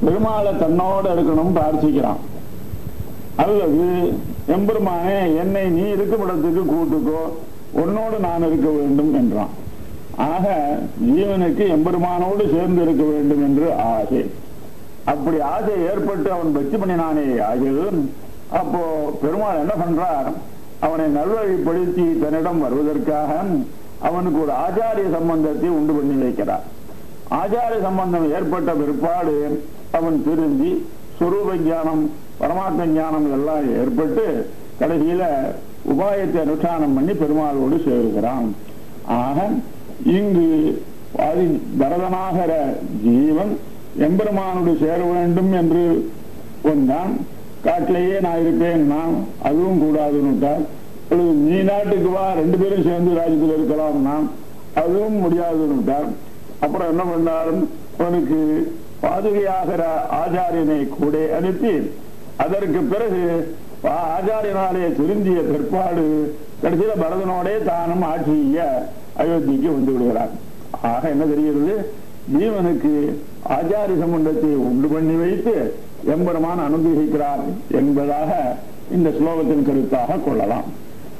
பெருமாளை தன்னோட இருக்கணும் பிரார்த்திக்கிறான் அல்லது எம்பெருமானே என்னை நீ இருக்கும் இடத்துக்கு கூட்டுக்கோ உன்னோடு நான் இருக்க வேண்டும் என்றான் ஆக ஜீவனுக்கு எம்பெருமானோடு சேர்ந்து இருக்க வேண்டும் என்று ஆசை அப்படி ஆசை ஏற்பட்டு அவன் பக்தி பண்ணினானே ஆகியது அப்போ பெருமாள் என்ன பண்றார் அவனை நல்வழிப்படுத்தி தன்னிடம் வருவதற்காக அவனுக்கு ஒரு ஆச்சாரிய சம்பந்தத்தை உண்டு பண்ணி வைக்கிறார் ஆச்சாரிய சம்பந்தம் ஏற்பட்ட பிற்பாடு அவன் திருந்தி சுரூப ஞானம் பரமாத்ம ஞானம் எல்லாம் ஏற்பட்டு கடைசியில உபாயத்தை அனுஷ்டானம் பண்ணி பெருமாளோடு சேருகிறான் ஆக இங்கு ஆதி பரதனாகிற ஜீவன் எம்பெருமானோடு சேர வேண்டும் என்று கொண்டான் காட்டிலேயே நான் இருப்பேன் நான் அதுவும் கூடாதுன்னு விட்டார் அல்லது நீ நாட்டுக்கு வா ரெண்டு பேரும் சேர்ந்து ராஜ்யத்தில் இருக்கலாம் நான் அதுவும் முடியாதுன்னு விட்டார் அப்புறம் என்ன பண்ணார் அவனுக்கு பாதுகையாகிற ஆச்சாரியனை கூட அனுப்பி அதற்கு பிறகு ஆ- ஆச்சாரியனாலே திருந்திய பிற்பாடு கடைசியில பரதனோடே தானும் ஆட்சி செய்ய அயோத்திக்கு வந்து விடுகிறார் ஆக என்ன தெரிகிறது ஜீவனுக்கு ஆச்சாரிய சம்பந்தத்தை உண்டு பண்ணி வைத்து எம்பெருமான் அனுகிரகிக்கிறார் என்பதாக இந்த ஸ்லோகத்தின் கருத்தாக கொள்ளலாம்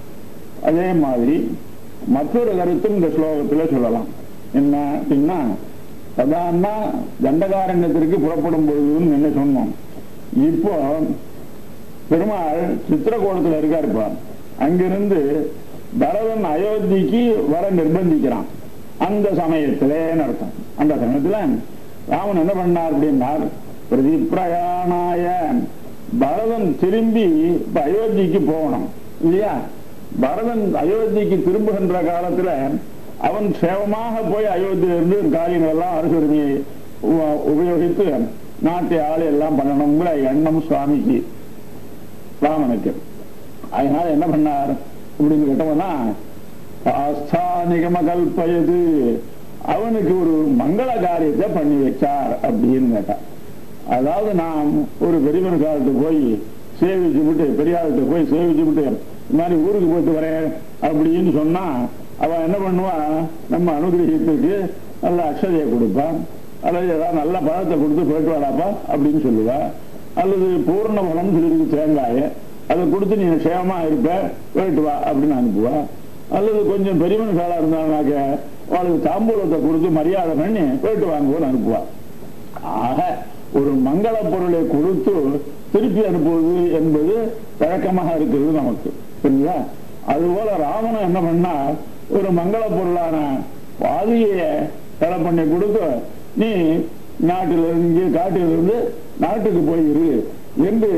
அதே மாதிரி மற்றொரு கருத்தும் இந்த ஸ்லோகத்துல சொல்லலாம் என்ன அப்படின்னா சதான்னா தண்டகாரண்யத்திற்கு புறப்படும் பொழுதுன்னு என்ன சொன்னோம் இப்போ பெருமாள் சித்திரகோணத்துல இருக்காரு இப்ப அங்கிருந்து பரதன் அயோத்திக்கு வர நிர்பந்திக்கிறான் அந்த சமயத்திலே அர்த்தம் அந்த சமயத்துல ராமன் என்ன பண்ணார் அப்படின்னார் பிரதிப்பிரயாணாய பரதன் திரும்பி இப்ப அயோத்திக்கு போகணும் இல்லையா பரதன் அயோத்திக்கு திரும்புகின்ற காலத்துல அவன் சேவமாக போய் அயோத்தியிலிருந்து காரியங்கள் எல்லாம் அரசுரிமையை உ- உபயோகித்து நாட்டை ஆளை எல்லாம் பண்ணணுங்கிற எண்ணம் சுவாமிக்கு ராமனுக்கு அதனால என்ன பண்ணார் அப்படின்னு கேட்டோம்னா ஆஸ்தானிகம கல்பயது அவனுக்கு ஒரு மங்கள காரியத்தை பண்ணி வச்சார் அப்படின்னு கேட்டார் அதாவது நாம் ஒரு பெரியவன் காலத்து போய் சேவிச்சு விட்டு பெரியார்கிட்ட போய் சேவிச்சு விட்டு இந்த மாதிரி ஊருக்கு போயிட்டு வரேன் அப்படின்னு சொன்னா அவன் என்ன பண்ணுவான் நம்ம அனுகிரகத்துக்கு நல்ல அக்ஷதையை கொடுப்பான் அல்லது ஏதாவது நல்ல பழத்தை கொடுத்து போயிட்டு வாடாப்பா அப்படின்னு சொல்லுவா அல்லது பூர்ண பலம் சொல்லியிருக்கு தேங்காய அதை கொடுத்து நீ சேமமா இருப்ப போயிட்டு வா அப்படின்னு அனுப்புவா அல்லது கொஞ்சம் பெரியவன் காலா இருந்தாங்கனாக்க அவளுக்கு தாம்பூலத்தை கொடுத்து மரியாதை பண்ணி போயிட்டு வாங்குவோன்னு அனுப்புவா ஆக ஒரு மங்கள பொருளை கொடுத்து திருப்பி அனுப்புவது என்பது பழக்கமாக இருக்கிறது நமக்கு சரிங்களா அதுபோல ராமன் என்ன பண்ணா ஒரு மங்கள பொருளான பாதிய தடை பண்ணி கொடுத்து நீ நாட்டிலிருந்து காட்டிலிருந்து நாட்டுக்கு போயிரு என்று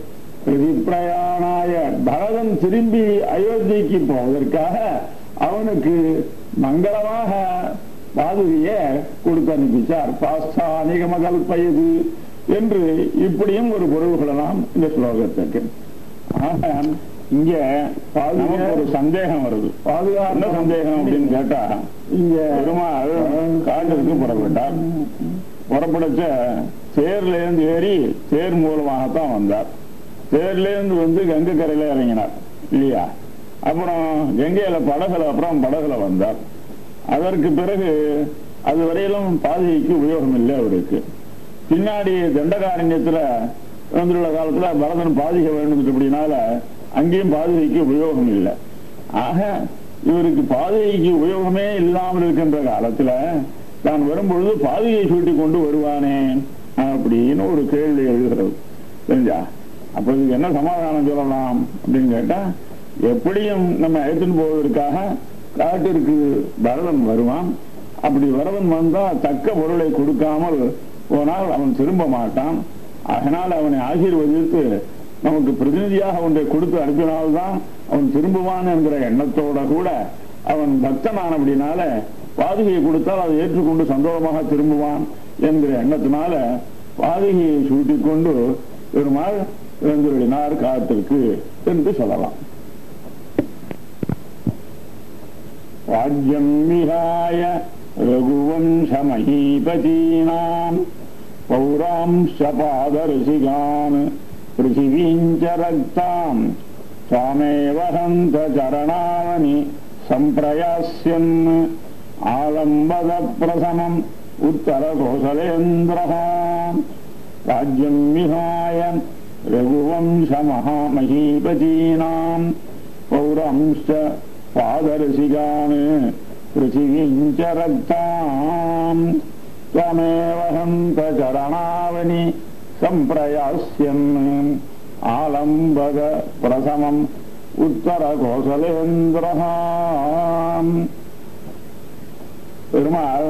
பிரயாணாய பரதன் திரும்பி அயோத்திக்கு போவதற்காக அவனுக்கு மங்களமாக பாதுகைய கொடுத்து அனுப்பிச்சார் பாஸ்தானிக கல்பயது என்று இப்படியும் ஒரு பொருள் கொள்ளலாம் இந்த ஸ்லோகத்துக்கு ஆக இங்க நமக்கு ஒரு சந்தேகம் வருது என்ன சந்தேகம் அப்படின்னு கேட்டா இங்க பெருமாள் காட்டுக்கு புறப்பட்டார் புறப்படச்ச தேர்ல இருந்து ஏறி தேர் மூலமாகத்தான் வந்தார் தேர்ல இருந்து வந்து கங்கை கரையில இறங்கினார் இல்லையா அப்புறம் கங்கையில படகுல அப்புறம் படகுல வந்தார் அதற்கு பிறகு அது வரையிலும் பாதைக்கு உபயோகம் இல்லை அவருக்கு பின்னாடி தண்டகாரண்யத்துல வந்துள்ள காலத்துல பரதன் பாதிக்க வேண்டும் அப்படின்னால அங்கேயும் பாதுகைக்கு உபயோகம் இல்லை ஆக இவருக்கு பாதுகைக்கு உபயோகமே இல்லாமல் இருக்கின்ற காலத்துல தான் வரும்பொழுது பாதுகையை சூட்டி கொண்டு வருவானே அப்படின்னு ஒரு கேள்வி எழுகிறது தெரிஞ்சா அப்ப இதுக்கு என்ன சமாதானம் சொல்லலாம் அப்படின்னு கேட்டா எப்படியும் நம்ம எடுத்துன்னு போவதற்காக காட்டிற்கு பரதன் வருவான் அப்படி வரவன் வந்தா தக்க பொருளை கொடுக்காமல் போனால் அவன் திரும்ப மாட்டான் அதனால் அவனை ஆசீர்வதித்து நமக்கு பிரதிநிதியாக ஒன்றை கொடுத்து அனுப்பினால்தான் அவன் திரும்புவான் என்கிற எண்ணத்தோட கூட அவன் பக்தனானபடினால பாதுகையை கொடுத்தால் அதை ஏற்றுக்கொண்டு சந்தோஷமாக திரும்புவான் என்கிற எண்ணத்தினால பாதுகையை சூட்டிக் கொண்டு பெருமாள் இறந்துவிடினார் காத்திற்கு என்று சொல்லலாம் ராஜ்யம் விஹாய ரகுவம்சமஹீபதீனாம் பௌராம்ச பாதரசிகான் பிருத்திவீஞ்ச ரக்தாம் சுவாமேவ ஹந்த சரணாவனி சம்பிரயாஸ்யன் ஆலம்பத பிரசமம் உத்தர கோசலேந்திரஹாம் ராஜ்யம் விஹாய ரகுவம்ச மகாமகீபதீனாம் பௌரம்ச பாதரசிகான் பிருத்திவீஞ்ச ரக்தாம் त्वमेव हन्त चरणावनि सम्प्रयास्यन् आलम्बद प्रथमम् उत्तरकोसलेन्द्रः பெருமாள்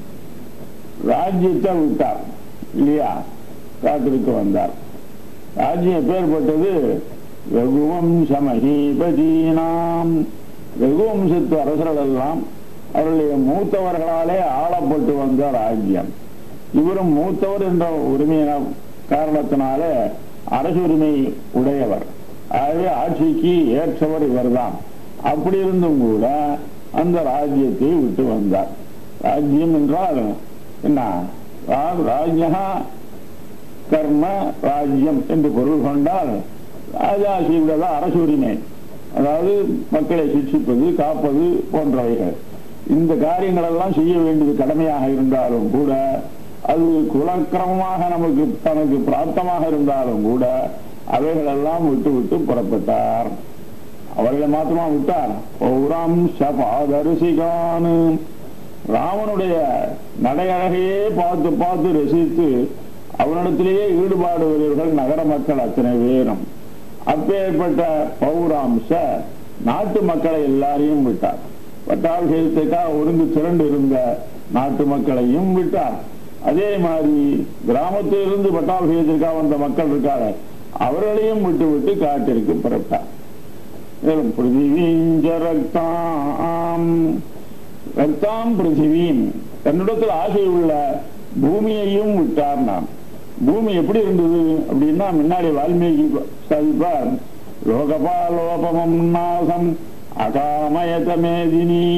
ராஜ்யத்தை விட்டார் இல்லையா காட்டிற்கு வந்தார் ராஜ்யம் எப்பேற்பட்டது ரகுவம்ச மகீபதீனாம் ரகுவம்சத்து அரசர்கள் எல்லாம் அவருடைய மூத்தவர்களாலே ஆளப்பட்டு வந்த ராஜ்யம் இவரும் மூத்தவர் என்ற உரிமையின காரணத்தினாலே அரசு உரிமை உடையவர் ஆகவே ஆட்சிக்கு ஏற்றவர் இவர்தான் அப்படி இருந்தும் கூட அந்த ராஜ்யத்தை விட்டு வந்தார் ராஜ்யம் என்றால் என்ன ராஜ்யா கர்ம ராஜ்யம் என்று பொருள் கொண்டால் ராஜாசியுடைய அரசு உரிமை அதாவது மக்களை சிக்ஷிப்பது காப்பது போன்றவைகள் இந்த காரியங்கள் எல்லாம் செய்ய வேண்டியது கடமையாக இருந்தாலும் கூட அது குலக்கிரமமாக நமக்கு தனக்கு பிராப்தமாக இருந்தாலும் கூட அவைகள் எல்லாம் விட்டு விட்டு புறப்பட்டார் அவர்களை மாத்திரமா விட்டார் பௌரம் சபாதரிசிகானு ராமனுடைய நடையழகையே பார்த்து பார்த்து ரசித்து அவனிடத்திலேயே ஈடுபாடு உடையவர்கள் நகர மக்கள் அத்தனை பேரும் அப்பேற்பட்ட பௌராம்ச நாட்டு மக்களை எல்லாரையும் விட்டார் பட்டாபிஷேகத்துக்காக ஒருங்கு திரண்டு இருந்த நாட்டு மக்களையும் விட்டார் அதே மாதிரி கிராமத்திலிருந்து பட்டாபிஷேகத்திற்காக வந்த மக்கள் இருக்காங்க அவர்களையும் விட்டு விட்டு காட்டிற்கு புறப்பட்டார் மேலும் பிருத்திவீஞ்ச ரக்தாம் ரக்தாம் பிருத்திவீன் தன்னிடத்தில் ஆசை உள்ள பூமியையும் விட்டார் நாம் பூமி எப்படி இருந்தது அப்படின்னா முன்னாடி வால்மீகி சாதிப்பார் லோகபாலோபமம் நாசம் அகாமயதமேதினி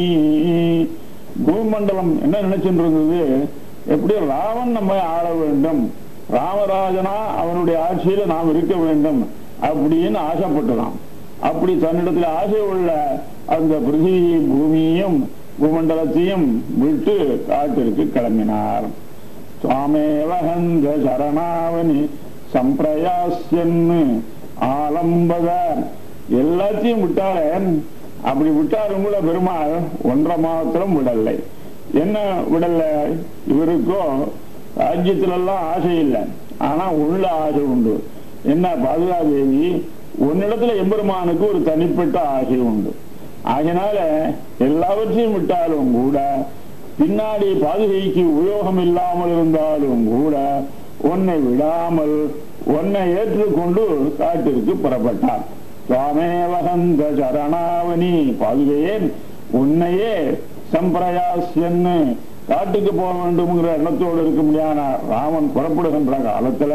பூமண்டலம் என்ன நினைச்சுட்டு இருந்தது எப்படி ராவன் நம்ம ஆள வேண்டும் ராமராஜனா அவனுடைய ஆட்சியில நாம் இருக்க வேண்டும் அப்படின்னு ஆசைப்பட்டலாம் அப்படி தன்னிடத்தில் ஆசை உள்ள அந்த பிருத்திவியை பூமியையும் பூமண்டலத்தையும் விட்டு காட்டிற்கு கிளம்பினார் சுவாமேவகந்த சரணாவனி சம்பிரயாசியன்னு ஆலம்பத எல்லாத்தையும் விட்டாலே அப்படி விட்டாரும் கூட பெருமாள் ஒன்றை மாத்திரம் விடலை என்ன விடல இவருக்கோ ராஜ்யத்துல எல்லாம் ஆசை இல்லை ஆனா உள்ள ஆசை உண்டு என்ன பாதுகாதேவி உன்னிடத்துல எம்பெருமானுக்கு ஒரு தனிப்பட்ட ஆசை உண்டு ஆகினால எல்லாவற்றையும் விட்டாலும் கூட பின்னாடி பாதுகைக்கு உபயோகம் இல்லாமல் இருந்தாலும் கூட உன்னை விடாமல் உன்னை ஏற்றுக்கொண்டு காட்டிற்கு புறப்பட்டான் சுவாமேவகந்த சரணாவணி பாதுகையேன் உன்னையே சம்பிரயாசியன்னு காட்டுக்கு போக வேண்டும்ங்கிற எண்ணத்தோடு இருக்க முடியாத ராமன் புறப்படுகின்ற காலத்துல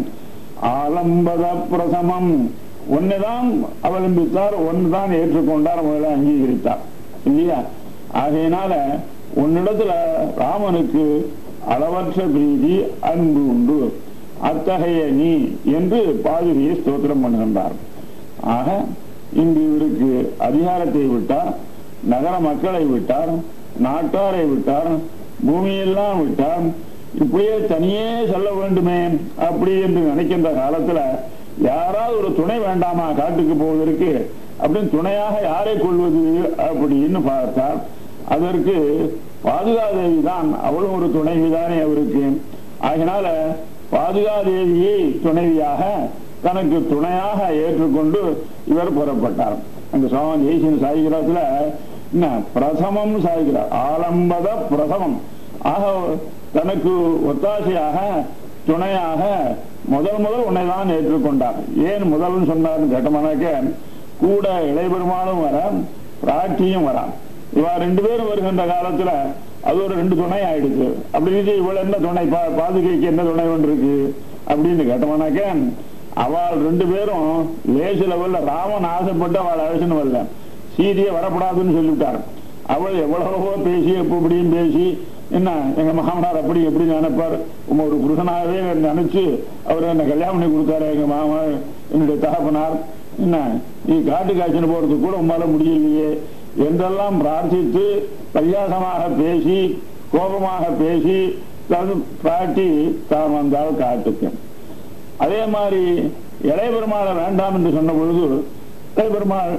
ஆலம்பத பிரசமம் ஒன்னைதான் அவலம்பித்தார் ஒன்றுதான் ஏற்றுக்கொண்டார் முதல்ல அங்கீகரித்தார் இல்லையா ஆகையினால உன்னிடத்துல ராமனுக்கு அளவற்ற பிரீதி அன்பு உண்டு அத்தகைய நீ என்று பாதுகையை ஸ்தோத்திரம் பண்ணுகின்றார் ஆக இங்கு இவருக்கு அதிகாரத்தை விட்டார் நகர மக்களை விட்டார் நாட்டாரை விட்டார் பூமியெல்லாம் விட்டார் இப்படியே தனியே செல்ல வேண்டுமே அப்படி என்று நினைக்கின்ற காலத்துல யாராவது ஒரு துணை வேண்டாமா காட்டுக்கு போவதற்கு அப்படின்னு துணையாக யாரை கொள்வது அப்படின்னு பார்த்தார் அதற்கு பாதுகாதேவி தான் அவளும் ஒரு துணைவிதானே அவருக்கு ஆகினால பாதுகாதேவியை துணைவியாக தனக்கு துணையாக ஏற்றுக்கொண்டு இவர் புறப்பட்டார் அந்த சுவாமி தேசியன் சாய்கிறத்துல என்ன பிரசமம் சாய்கிறார் ஆலம்பத பிரசமம் ஆக தனக்கு ஒத்தாசையாக துணையாக முதல் முதல் உன்னை தான் ஏற்றுக்கொண்டார் ஏன் முதல்னு சொன்னார்னு கேட்டோம்னாக்க கூட இளைபெருமானும் வர பிராட்டியும் வரா இவா ரெண்டு பேரும் வருகின்ற காலத்துல அது ஒரு ரெண்டு துணை ஆயிடுச்சு அப்படி இருக்கு இவள் என்ன துணை பா பாதுகைக்கு என்ன துணை ஒன்று இருக்கு அப்படின்னு கேட்டோம்னாக்க அவள் ரெண்டு பேரும் லேச லெவல்ல ராமன் ஆசைப்பட்டு அவள் அழைச்சுன்னு வரல சீதையை வரப்படாதுன்னு சொல்லிவிட்டார் அவள் எவ்வளவோ பேசி எப்படியும் பேசி என்ன எங்க மாமனார் அப்படி எப்படி நினைப்பார் உங்க ஒரு புருஷனாகவே நினைச்சு அவர் என்ன கல்யாணம் பண்ணி கொடுத்தாரு எங்க மாமா என்னுடைய தகப்பனார் என்ன நீ காட்டு காய்ச்சல் போறது கூட உமால முடியலையே என்றெல்லாம் பிரார்த்தித்து பரியாசமாக பேசி கோபமாக பேசி தன் பிராட்டி தான் வந்தால் காட்டுக்கு அதே மாதிரி இளைய பெருமாளை வேண்டாம் என்று சொன்ன பொழுது இளைய பெருமாள்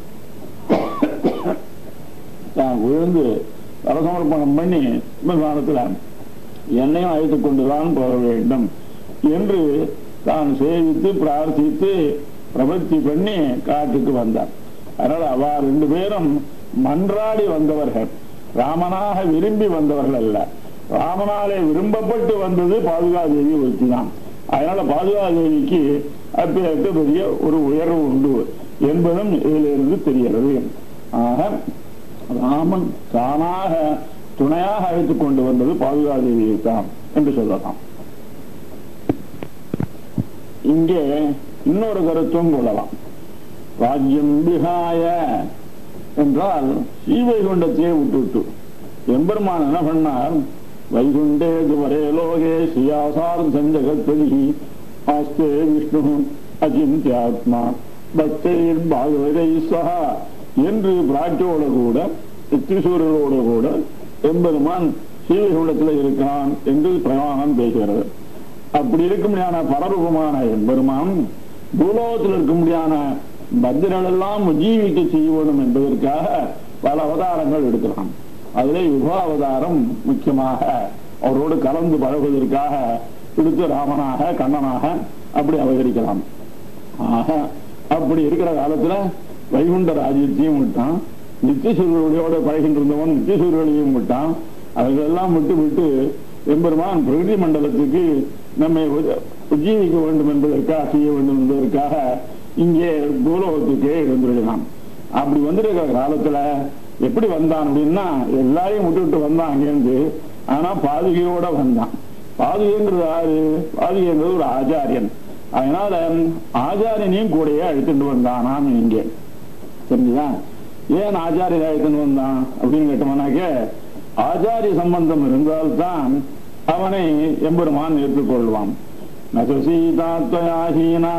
தான் விழுந்து அரசமர்ப்பணம் பண்ணி விமானத்தில் என்னையும் அழைத்துக் கொண்டுதான் போக வேண்டும் என்று தான் சேவித்து பிரார்த்தித்து பிரபத்தி பண்ணி காட்டுக்கு வந்தார் அதனால அவ ரெண்டு பேரும் மன்றாடி வந்தவர்கள் ராமனாக விரும்பி வந்தவர்கள் அல்ல ராமனாலே விரும்பப்பட்டு வந்தது பாதுகாதேவி ஒருத்தி தான் அதனால பாதுகாதேவிக்கு அப்பேற்க பெரிய ஒரு உயர்வு உண்டு என்பதும் இதிலிருந்து தெரிகிறது ஆக ராமன் தானாக துணையாக அழைத்துக் கொண்டு வந்தது பாதுகாதேவியை தான் என்று சொல்லலாம் இங்கே இன்னொரு கருத்தும் கொள்ளலாம் ராஜ்யம் பிகாய என்றால் ஸ்ரீவைகுண்டத்தையே விட்டுவிட்டு எம்பெருமான் என்ன பண்ணார் வைகுண்டே துவரே லோகே சியாசார் சஞ்சகத்ததி ஆஸ்தே விஷ்ணு அச்சிந்தியாத்மா பக்தர் பாகவதை சஹா என்று பிராட்டியோட கூட திரிசூரரோடு கூட எம்பெருமான் ஸ்ரீவைகுண்டத்தில் இருக்கான் என்று பிரமாணம் பேசுகிறது அப்படி இருக்கும்படியான பரரூபமான எம்பெருமான் பூலோகத்தில் இருக்கும்படியான பத்திரங்கள் எல்லாம் உஜீவிக்க செய்ய வேண்டும் என்பதற்காக பல அவதாரங்கள் எடுக்கலாம் அதிலே யுக அவதாரம் முக்கியமாக அவரோடு கலந்து பழகுவதற்காக எடுத்து ராமனாக கண்ணனாக அப்படி அவதரிக்கலாம் ஆக அப்படி இருக்கிற காலத்துல வைகுண்ட ராஜ்யத்தையும் விட்டான் நித்தியசூரியோட பழகின்றிருந்தவன் நித்தியசூரியனையும் விட்டான் அதையெல்லாம் விட்டு விட்டு எம்பெருமான் பிரகிருதி மண்டலத்துக்கு நம்மை உஜ- உஜ்ஜீவிக்க வேண்டும் என்பதற்காக செய்ய வேண்டும் என்பதற்காக இங்கே பூலோகத்துக்கே இருந்துருக்கலாம் அப்படி வந்திருக்கிற காலத்துல எப்படி வந்தான் அப்படின்னா எல்லாரையும் விட்டுவிட்டு வந்தான் அங்கேருந்து ஆனா பாதுகையோட வந்தான் பாதுகைங்கிறது யாரு பாதுகைங்கிறது ஒரு ஆச்சாரியன் அதனால ஆச்சாரியனையும் கூடயே அழைத்துட்டு வந்தானாம் இங்கே தெரிஞ்சுதா ஏன் ஆச்சாரியர் அழைத்துன்னு வந்தான் அப்படின்னு கேட்டோம்னாக்க ஆச்சாரிய சம்பந்தம் இருந்தால்தான் அவனை எம்பெருமான் ஏற்றுக்கொள்வான் நச சீதாத்வயாஹீனா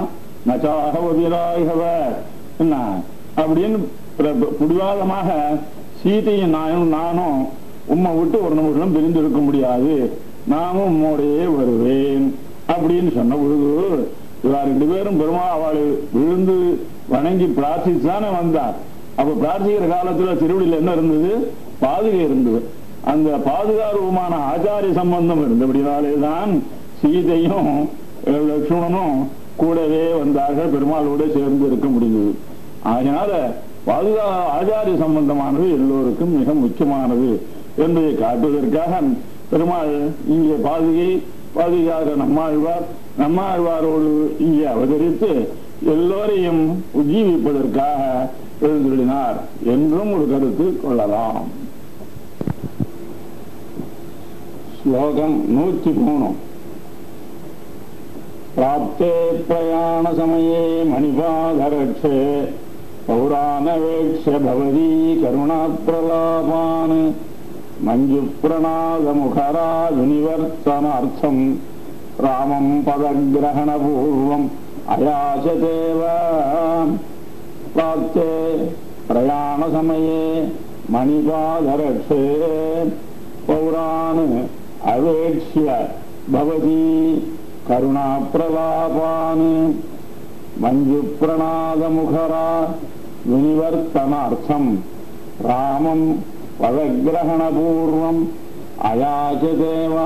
நச்சாகவதிராகவ என்ன அப்படின்னு பிர- பிடிவாதமாக சீதையும் நானும் நானும் உம்மை விட்டு ஒரு நிமிஷம் பிரிந்திருக்க முடியாது நானும் உம்மோடையே வருவேன் அப்படின்னு சொன்ன பொழுது இவா ரெண்டு பேரும் பெருமாள் அவளை விழுந்து வணங்கி பிரார்த்தித்தானே வந்தார் அப்ப பிரார்த்திக்கிற காலத்துல திருவடியில் என்ன இருந்தது பாதுகை இருந்தது அந்த பாதுகாரூபமான ஆச்சாரிய சம்பந்தம் இருந்தபடினாலே தான் சீதையும் அஹ், லக்ஷ்மணனும் கூடவே வந்தார்கள் பெருமாளோட சேர்ந்து இருக்க முடிந்தது அதனால பாதுகா ஆச்சாரிய சம்பந்தமானது எல்லோருக்கும் மிக முக்கியமானது என்பதை காட்டுவதற்காக பெருமாள் இங்கே பாதுகை பாதுகாக நம்மாழ்வார் நம்மாழ்வாரோடு இங்கே அவதரித்து எல்லோரையும் உஜ்ஜீவிப்பதற்காக எழுந்துள்ளினார் என்றும் ஒரு கருத்து கொள்ளலாம் ஸ்லோகம் நூத்தி மூணு प्राप्ते प्रयाणसमये मणिपाधरक्षे पौराणवेक्ष्य भवती करुणाप्रलापान् मञ्जुप्रणादमुखराजुनिवर्तनार्थम् रामम् पदग्रहणपूर्वम् अयाचतेव प्राप्ते प्रयाणसमये मणिपादरक्षे पौरान् अवेक्ष्य भवती करुणाप्रलापान् मञ्जुप्रणादमुखरा विनिवर्तनार्थम् रामम् பதகிரகணபூர்வம் அயாச்சதேவா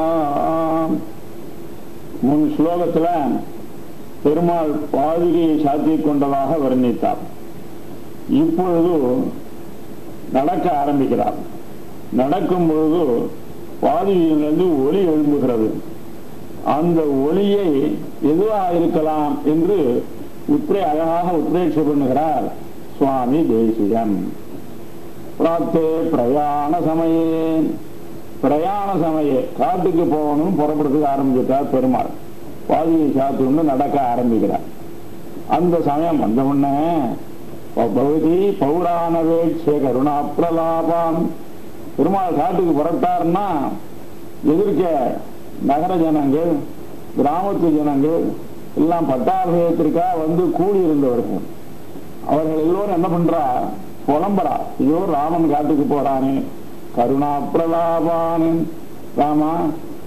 முன் ஸ்லோகத்துல பெருமாள் பாதுகையை சாத்திக் கொண்டதாக வர்ணித்தார் இப்பொழுது நடக்க ஆரம்பிக்கிறார் நடக்கும் பொழுது பாதுகையிலிருந்து ஒளி எழும்புகிறது அந்த ஒளியை எதுவாக இருக்கலாம் என்று உத்ரே அழகாக உத்ரேட்ச பண்ணுகிறார் சுவாமி தேசிகன் பிராத்தே பிரயாண சமயே பிரயாண சமயே காட்டுக்கு போகணும் புறப்படுறதுக்கு ஆரம்பிச்சிட்டார் பெருமாள் பாதியை சாத்துன்னு நடக்க ஆரம்பிக்கிறார் அந்த சமயம் வந்த உடனே பகுதி பௌராணவேட்ச கருணா பிரலாபாம் பெருமாள் காட்டுக்கு புறப்பட்டாருன்னா எதிர்க்க நகர ஜனங்கள் கிராமத்து ஜனங்கள் எல்லாம் பட்டாபிஷேகத்திற்காக வந்து கூடி இருந்தவர்கள் அவர்கள் எல்லோரும் என்ன பண்றா புலம்புறா ஐயோ ராமன் காட்டுக்கு போறானே கருணா பிரலாபானு ராமா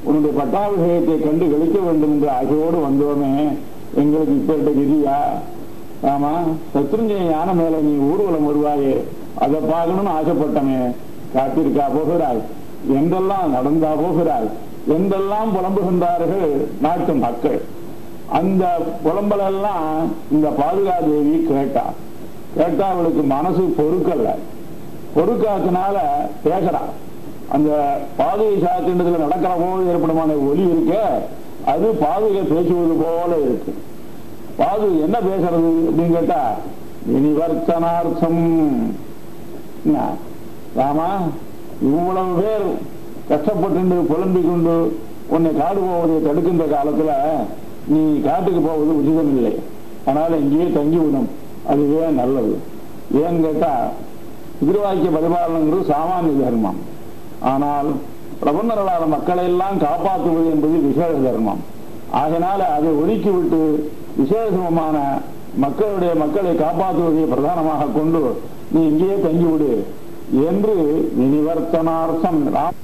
உன்னுடைய பட்டாபிஷேகத்தை கண்டு கழிக்க வேண்டும் என்ற ஆசையோடு வந்தோமே எங்களுக்கு இப்பேட்ட விதியா ஆமா சத்ருஞ்சய யானை மேல நீ ஊர்வலம் வருவாயே அதை பார்க்கணும்னு ஆசைப்பட்டமே காத்திருக்கா போகிறாய் என்றெல்லாம் நடந்தா போகிறாய் என்றெல்லாம் புலம்புகின்றார்கள் நாட்டு மக்கள் அந்த புலம்பலெல்லாம் இந்த பாதுகாதேவி கேட்டா கேட்டா அவளுக்கு மனசு பொறுக்கல்ல பொறுக்காத்தினால பேசுறா அந்த பாதுகை சாத்தின்றதுல நடக்கிற போது ஏற்படுமான ஒலி இருக்க அது பாதுகை பேசுவது போல இருக்கு பாது என்ன பேசுறது அப்படின்னு கேட்டா இனிவர்த்தனார்த்தம் என்ன, ராமா இவ்வளவு பேர் கஷ்டப்பட்டு புலம்பிக் கொண்டு உன்னை காடு போவதை தடுக்கின்ற காலத்துல நீ காட்டுக்கு போவது உச்சிதம் இல்லை அதனால இங்கேயே தங்கி விடும் அதுவே நல்லது ஏன்னு கேட்டா எதிர்வாக்கிய பரிபாலனங்கிறது சாமானிய தர்மம் ஆனால் பிரபந்தர்களான மக்களை எல்லாம் காப்பாற்றுவது என்பது விசேஷ தர்மம் ஆகையினால அதை ஒதுக்கிவிட்டு விசேஷமான மக்களுடைய மக்களை காப்பாற்றுவதை பிரதானமாக கொண்டு நீ இங்கேயே தங்கிவிடு என்று நிவர்த்தனார்த்தம் ராம்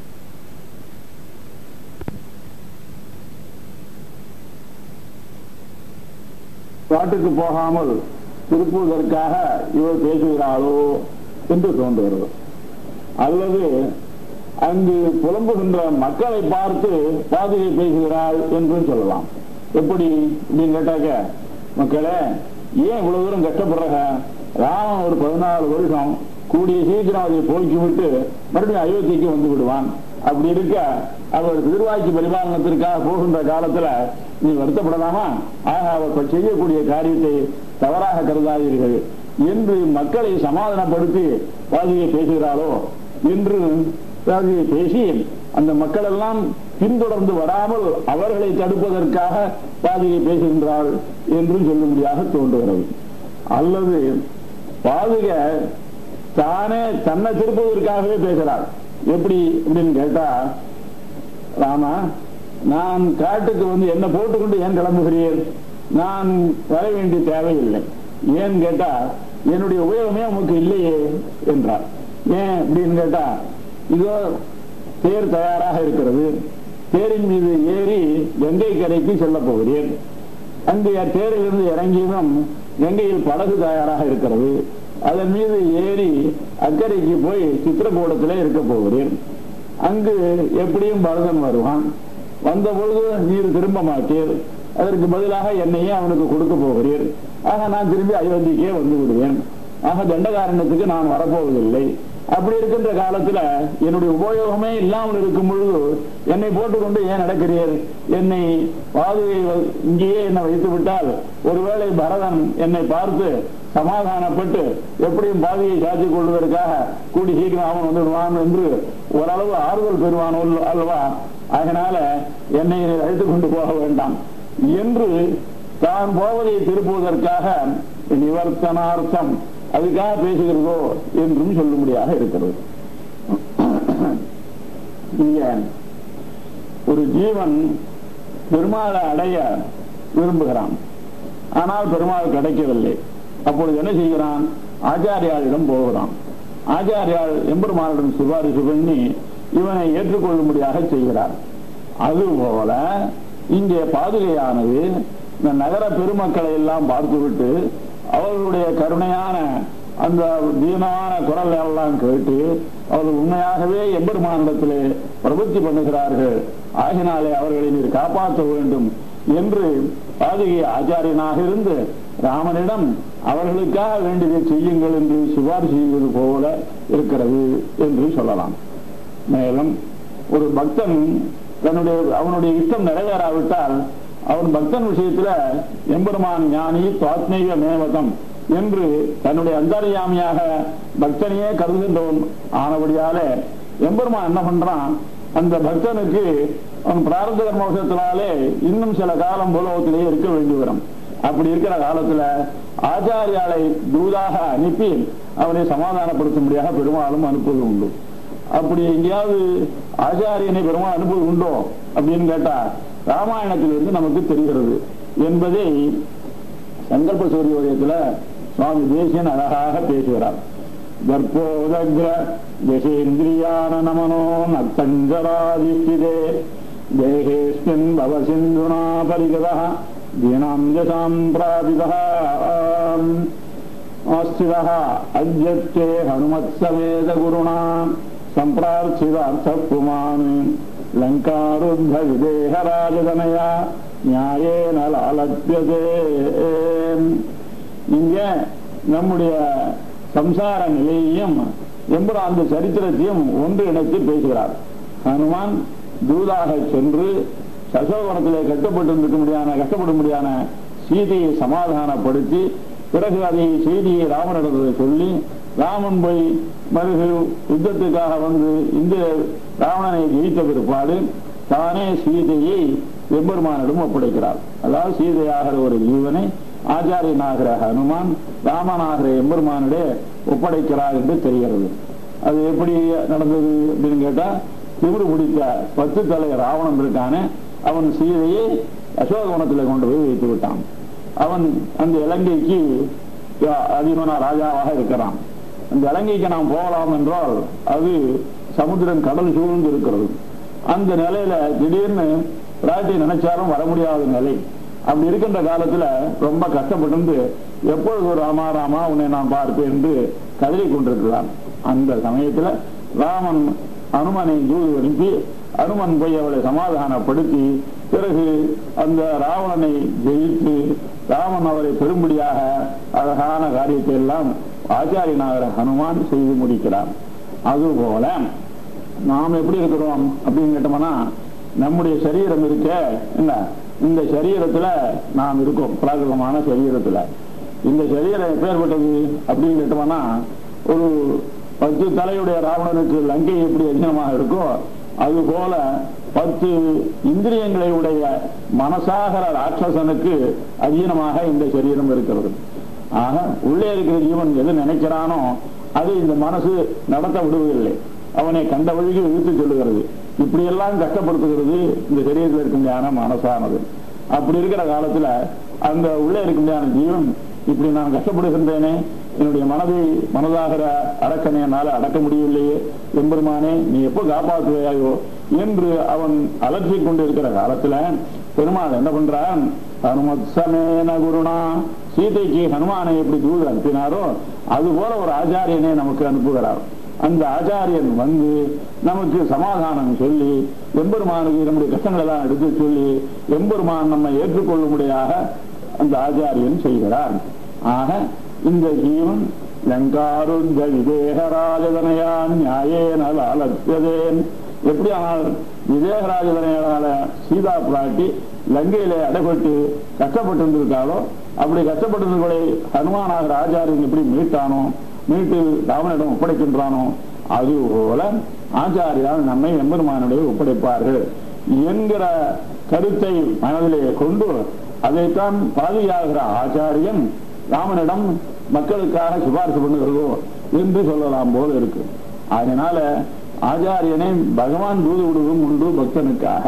காட்டுக்கு போகாமல் திருப்புவதற்காக இவர் பேசுகிறாளோ என்று தோன்றுகிறது அல்லது அங்கு புலம்புகின்ற மக்களை பார்த்து பாதுகை பேசுகிறாள் என்றும் சொல்லலாம் எப்படி அப்படின்னு கேட்டாக்க மக்களே ஏன் இவ்வளவு தூரம் கஷ்டப்படுறாங்க ராமன் ஒரு பதினாலு வருஷம் கூடிய சீக்கிரம் அதை போக்கி விட்டு மறுபடியும் அயோத்திக்கு வந்து விடுவான் அப்படி இருக்க அவர் திருவாய்க்கு பரிபாலனத்திற்காக போகின்ற காலத்துல நீ வருத்தப்படலாமா ஆக அவர் செய்யக்கூடிய காரியத்தை தவறாக கருதாதீர்கள் என்று மக்களை சமாதானப்படுத்தி பாதியை பேசுகிறாளோ என்று பாதியை பேசி அந்த மக்கள் எல்லாம் பின்தொடர்ந்து வராமல் அவர்களை தடுப்பதற்காக பாதியை பேசுகின்றாள் என்றும் சொல்லும்படியாக தோன்றுகிறது அல்லது பாதுக தானே தன்னை திருப்புவதற்காகவே பேசுறாள் எப்படி அப்படின்னு கேட்டா ராமா நான் காட்டுக்கு வந்து என்ன போட்டுக்கொண்டு ஏன் கிளம்புகிறீர் நான் வர வேண்டிய தேவையில்லை ஏன்னு கேட்டா என்னுடைய உபயோகமே உமக்கு இல்லையே என்றார் ஏன் அப்படின்னு கேட்டா இதோ தேர் தயாராக இருக்கிறது தேரின் மீது ஏறி கங்கை கரைக்கு செல்ல போகிறேன் அங்கு தேரிலிருந்து இறங்கியதும் கங்கையில் படகு தயாராக இருக்கிறது அதன் மீது ஏறி அக்கறைக்கு போய் சித்திரக்கூடத்திலே இருக்க போகிறேன் அங்கு எப்படியும் பரதன் வருவான் வந்த பொழுது நீர் திரும்ப மாட்டீர் அதற்கு பதிலாக என்னையே அவனுக்கு கொடுக்க போகிறீர் ஆக நான் திரும்பி அயோத்திக்கே வந்து விடுவேன் ஆக தண்டகாரணத்துக்கு நான் வரப்போவதில்லை அப்படி இருக்கின்ற காலத்துல என்னுடைய உபயோகமே இல்லாமல் இருக்கும் பொழுது என்னை போட்டுக்கொண்டு ஏன் நடக்கிறீர் என்னை பாதுகை இங்கேயே என்னை வைத்து விட்டால் ஒருவேளை பரதன் என்னை பார்த்து சமாதானப்பட்டு எப்படியும் பாதியை சாத்திக் கொள்வதற்காக கூடி சீக்கிரம் அவன் வந்துடுவான் என்று ஓரளவு ஆறுதல் பெறுவான் அல்லவா அதனால என்னை அழைத்துக் கொண்டு போக வேண்டாம் என்று தான் போவதை திருப்புவதற்காக நிவர்த்தனார்த்தம் அதுக்காக பேசுகிறதோ என்றும் சொல்லும்படியாக இருக்கிறது இங்க ஒரு ஜீவன் பெருமாளை அடைய விரும்புகிறான் ஆனால் பெருமாள் கிடைக்கவில்லை அப்பொழுது என்ன செய்கிறான் ஆச்சாரியாளிடம் போகிறான் ஆச்சாரியால் எம்பெருமானிடம் சிபாரிசு பண்ணி இவனை ஏற்றுக்கொள்ளும்படியாக செய்கிறார் அதுபோல இங்கே பாதுகையானது இந்த நகர பெருமக்களை எல்லாம் பார்த்துவிட்டு அவர்களுடைய கருணையான அந்த தீனமான குரல் எல்லாம் கேட்டு அவர்கள் உண்மையாகவே எம்பெருமானிடத்திலே பிரபுத்தி பண்ணுகிறார்கள் ஆகினாலே அவர்களை நீர் காப்பாற்ற வேண்டும் என்று பாதுகை ஆச்சாரியனாக இருந்து ராமனிடம் அவர்களுக்காக வேண்டியதை செய்யுங்கள் என்று சிபாரிசு செய்வது போல இருக்கிறது என்று சொல்லலாம் மேலும் ஒரு பக்தன் தன்னுடைய அவனுடைய இஷ்டம் நிறைவேறாவிட்டால் அவன் பக்தன் விஷயத்துல எம்பெருமான் ஞானி துவாத்மீக மேவதம் என்று தன்னுடைய அந்தர்யாமியாக பக்தனையே கருதுகின்றவன் ஆனபடியாலே எம்பெருமான் என்ன பண்றான் அந்த பக்தனுக்கு அவன் பிரார்த்த கர்மோஷத்தினாலே இன்னும் சில காலம் பூலோகத்திலேயே இருக்க வேண்டி வரும் அப்படி இருக்கிற காலத்துல ஆச்சாரியாலை தூதாக அனுப்பி அவனை சமாதானப்படுத்தும்படியாக பெருமாளும் அனுப்புவது உண்டு அப்படி எங்கேயாவது ஆச்சாரியனை பெருமாள் அனுப்புவது உண்டோ அப்படின்னு கேட்டா ராமாயணத்திலிருந்து நமக்கு தெரிகிறது என்பதை சங்கல்ப சூரியோதயத்துல சுவாமி தேசியன் அழகாக பேசுகிறார் கர்ப்போதக்ர தசேந்திரியான நமனோ நத்தஞ்சராதிஷ்டிதே தேகேஸ்மின் பவ சிந்துனா பரிகதः தீனாம் யசாம் பிராபிதः ஆஸ்திதः அத்யத்தே ஹனுமத்சவேத குருணா சம்பிரார்த்திதார்த்த புமான் லங்காருத்த விதேக ராஜதனயா நியாயேன லாலத்தியதே இங்க நம்முடைய சம்சார நிலையையும் எம்புற அந்த சரித்திரத்தையும் ஒன்று இணைத்து பேசுகிறார் ஹனுமான் தூதாக சென்று சசோகணத்திலே கட்டப்பட்டு முடியாத கஷ்டப்பட முடியாத சீதையை சமாதானப்படுத்தி பிறகு அதை செய்தியை ராமனிடத்தில் சொல்லி ராமன் போய் மருகு யுத்தத்துக்காக வந்து இந்த ராவணனை ஜெயித்த பிற்பாடு தானே சீதையை எம்பெருமானிடம் ஒப்படைக்கிறார் அதாவது சீதையாகிற ஒரு ஜீவனை ஆச்சாரியனாகிற ஹனுமான் ராமனாகிற எம்பெருமானிடே ஒப்படைக்கிறார் என்று தெரிகிறது அது எப்படி நடந்தது அப்படின்னு கேட்டா திமிரு பிடித்த பத்து தலை ராவணன் இருக்கானே அவன் சீதையை அசோகவனத்தில் கொண்டு போய் வைத்து விட்டான் அவன் அந்த இலங்கைக்கு அதிகமான ராஜாவாக இருக்கிறான் அந்த இலங்கைக்கு நாம் போகலாம் என்றால் அது சமுத்திரம் கடல் சூழ்ந்து இருக்கிறது அந்த நிலையில திடீர்னு பிராட்டி நினைச்சாலும் வர முடியாத நிலை அப்படி இருக்கின்ற காலத்துல ரொம்ப கஷ்டப்பட்டு எப்பொழுது ராமா ராமா உன்னை நான் பார்ப்பேன் என்று கதறி கொண்டிருக்கிறான் அந்த சமயத்துல ராமன் அனுமனை தூது அனுப்பி அனுமன் போய் அவளை சமாதானப்படுத்தி பிறகு அந்த ராவணனை ஜெயித்து ராமன் அவரை பெரும்படியாக அழகான காரியத்தை எல்லாம் ஆச்சாரியனாகிற ஹனுமான் செய்து முடிக்கிறார் அதுபோல நாம் எப்படி இருக்கிறோம் அப்படின்னு கேட்டோம்னா நம்முடைய சரீரம் இருக்க என்ன இந்த சரீரத்துல நாம் இருக்கோம் பிராகிருதமான சரீரத்துல இந்த சரீரம் எப்பேற்பட்டது அப்படின்னு கேட்டோம்னா ஒரு பத்து தலையுடைய ராவணனுக்கு லங்கை எப்படி அதிகமாக இருக்கோ அது போல பத்து இந்திரியங்களை உடைய மனசாகர ராட்சசனுக்கு அதீனமாக இந்த சரீரம் இருக்கிறது ஆக உள்ளே இருக்கிற ஜீவன் எது நினைக்கிறானோ அது இந்த மனசு நடத்த விடுவதில்லை அவனை கண்ட வழிக்கு இழுத்து சொல்லுகிறது இப்படியெல்லாம் கஷ்டப்படுத்துகிறது இந்த சரீரத்தில் இருக்கின்ற மனசானது அப்படி இருக்கிற காலத்துல அந்த உள்ளே இருக்கின்ற ஜீவன் இப்படி நான் கஷ்டப்படுகின்றேனே என்னுடைய மனதை மனதாகிற அரக்கனை என்னால் அடக்க முடியவில்லையே எம்பெருமானே நீ எப்போ காப்பாற்றுவையாயோ என்று அவன் அலற்றி கொண்டிருக்கிற காலத்துல பெருமாள் என்ன பண்றான் ஹனுமத்சமேன குருணா சீதைக்கு ஹனுமானை எப்படி தூது அனுப்பினாரோ அது போல ஒரு ஆச்சாரியனை நமக்கு அனுப்புகிறார் அந்த ஆச்சாரியன் வந்து நமக்கு சமாதானம் சொல்லி எம்பெருமானுக்கு நம்முடைய கஷ்டங்கள் எல்லாம் எடுத்து சொல்லி எம்பெருமான் நம்மை ஏற்றுக்கொள்ளும்படியாக அந்த ஆச்சாரியன் செய்கிறார் ஆக இந்த ஜீவன் லங்காருந்த விதேகராஜதனையான் நியாயேன லாலத்தியதேன் எப்படி ஆனால் விதேகராஜதனையால சீதா பிராட்டி லங்கையிலே அடைபட்டு கஷ்டப்பட்டு இருந்திருக்காளோ அப்படி கஷ்டப்பட்டவர்களை ஹனுமானாகிற ஆச்சாரியன் எப்படி மீட்டானோ மீட்டு ராமனிடம் ஒப்படைக்கின்றானோ அது போல ஆச்சாரியால் நம்மை எம்பெருமானுடைய ஒப்படைப்பார்கள் என்கிற கருத்தை மனதிலே கொண்டு அதைத்தான் பாதியாகிற ஆச்சாரியன் ராமனிடம் மக்களுக்காக சிபாரிசு பண்ணுகிறதோ என்று சொல்லலாம் போல இருக்கு அதனால ஆச்சாரியனை பகவான் தூது விடுவதும் ஒன்று பக்தனுக்காக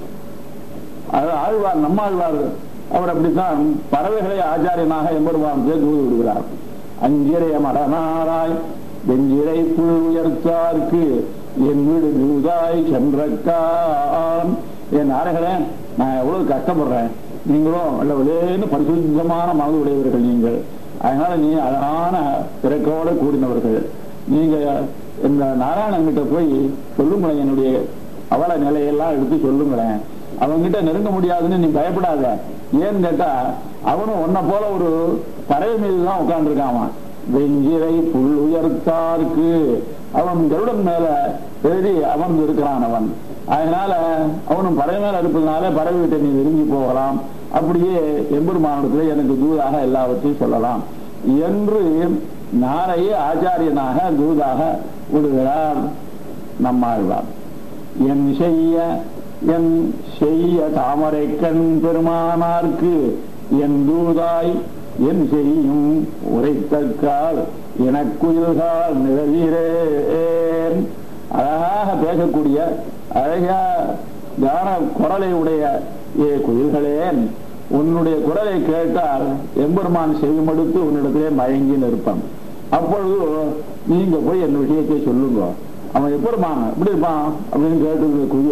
அது ஆழ்வார் நம்மாழ்வார் அவர் அப்படித்தான் பறவைகளை ஆச்சாரியனாக எம்பெருமானத்தை தூது விடுகிறார் அஞ்சிறைய மரநாராய் வெஞ்சிரை புல் உயர்த்தார்க்கு என் வீடு தூதாய் சென்றக்கான் என் நாரைகளே நான் எவ்வளவு கஷ்டப்படுறேன் நீங்களும் நல்ல விலேன்னு பரிசுத்தமான மனது உடையவர்கள் நீங்கள் அதனால நீ அழகான பிறக்கோட கூடினவர்கள் நீங்க இந்த நாராயணன் கிட்ட போய் சொல்லுங்களேன் என்னுடைய அவல நிலையெல்லாம் எடுத்து சொல்லுங்களேன் அவன்கிட்ட நெருங்க முடியாதுன்னு நீ பயப்படாத ஏன்னு கேட்டா அவனும் உன்னை போல ஒரு பறவை மீது தான் உட்கார்ந்துருக்கான் வெஞ்சிரை புல் உயர்த்தார்க்கு அவன் கருடன் மேல எழுதி அமர்ந்து இருக்கிறான் அவன் அதனால அவனும் பறவை மேல இருப்பதனால பறவை விட்டு நீ விரும்பி போகலாம் அப்படியே எம்பெருமானிடத்துல எனக்கு தூதாக எல்லாவற்றையும் சொல்லலாம் என்று நாரையே ஆச்சாரியனாக தூதாக விடுகிறார் நம்மாழ்வார் என் செய்ய என் செய்ய தாமரை கண் பெருமானார்க்கு என் தூதாய் என் செய்யும் உரைத்தக்கால் எனக்குயில்கால் நிழலிரேன் அழகாக பேசக்கூடிய அழகா கான குரலை உடைய ஏ குயில்களேன் உன்னுடைய குரலை கேட்டால் எம்பெருமான் செய்யுமடுத்து உன்னிடத்திலே மயங்கி நிற்பான் அப்பொழுது நீங்க போய் என் விஷயத்தை சொல்லுங்க அவன் எப்பெருமான் எப்படி இருப்பான் அப்படின்னு கேட்டு குயில்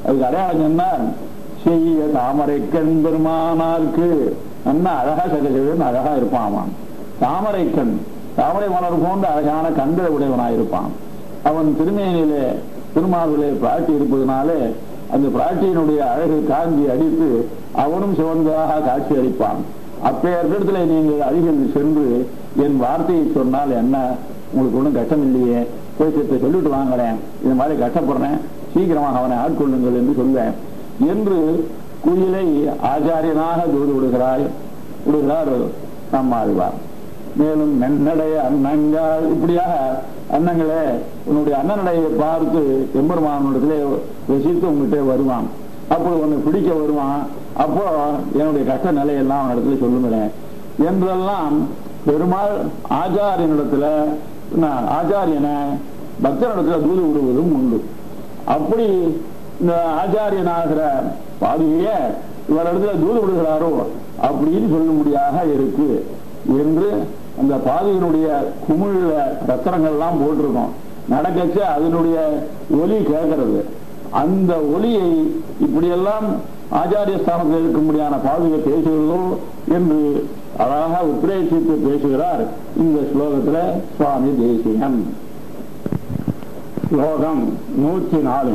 அதுக்கு அடையாளம் சொன்னார் செய்ய தாமரை கண் பெருமானாருக்கு நல்லா அழகா சகஜன் அழகா இருப்பான் அவன் தாமரை கண் தாமரை மலர் போன்ற அழகான கண்களை உடையவனாயிருப்பான் அவன் திருமேனியிலே திருமாவிலே பிராட்டி இருப்பதனாலே அந்த பிராட்டியினுடைய அழகு காந்தி அடித்து அவனும் சிவந்ததாக காட்சி அளிப்பான் அப்பேற்கிடத்துல நீங்கள் அருகில் சென்று என் வார்த்தையை சொன்னால் என்ன உங்களுக்கு ஒன்றும் கஷ்டம் இல்லையே போய் சித்த சொல்லிட்டு வாங்குறேன் இது மாதிரி கஷ்டப்படுறேன் சீக்கிரமாக அவனை ஆட்கொள்ளுங்கள் என்று சொல்வேன் என்று குயிலை ஆச்சாரியனாக தூது விடுகிறாய் விடுகிறார் நம்மாழ்வார் மேலும் நன்னடைய அன்னங்கள் இப்படியாக அன்னங்களே உன்னுடைய அண்ணனடையை பார்த்து எம்பெருமானிடத்திலே ரசித்து உங்ககிட்ட வருவான் அப்போ உன்னை பிடிக்க வருவான் அப்போ என்னுடைய கஷ்ட நிலையெல்லாம் அவன் இடத்துல சொல்லுங்களேன் என்றெல்லாம் பெருமாள் ஆச்சாரியனிடத்துல நான் ஆச்சாரியனை பக்தனிடத்துல தூது விடுவதும் உண்டு அப்படி இந்த ஆச்சாரியனாகிற பாதுகைய இவரிடத்துல தூது விடுகிறாரோ அப்படின்னு சொல்லும்படியாக இருக்கு என்று அந்த பாதுகையினுடைய குமிழ்ல ரத்தனங்கள்லாம் போட்டிருக்கோம் நடக்கச்சு அதனுடைய ஒலி கேட்கறது அந்த ஒலியை இப்படியெல்லாம் ஆச்சாரிய ஸ்தானத்தில் இருக்கும்படியான பாதுகை பேசுகிறதோ என்று அழகாக உத்ரேசித்து பேசுகிறார் இந்த ஸ்லோகத்துல சுவாமி தேசிகன் ஸ்லோகம் நூற்றி நாலு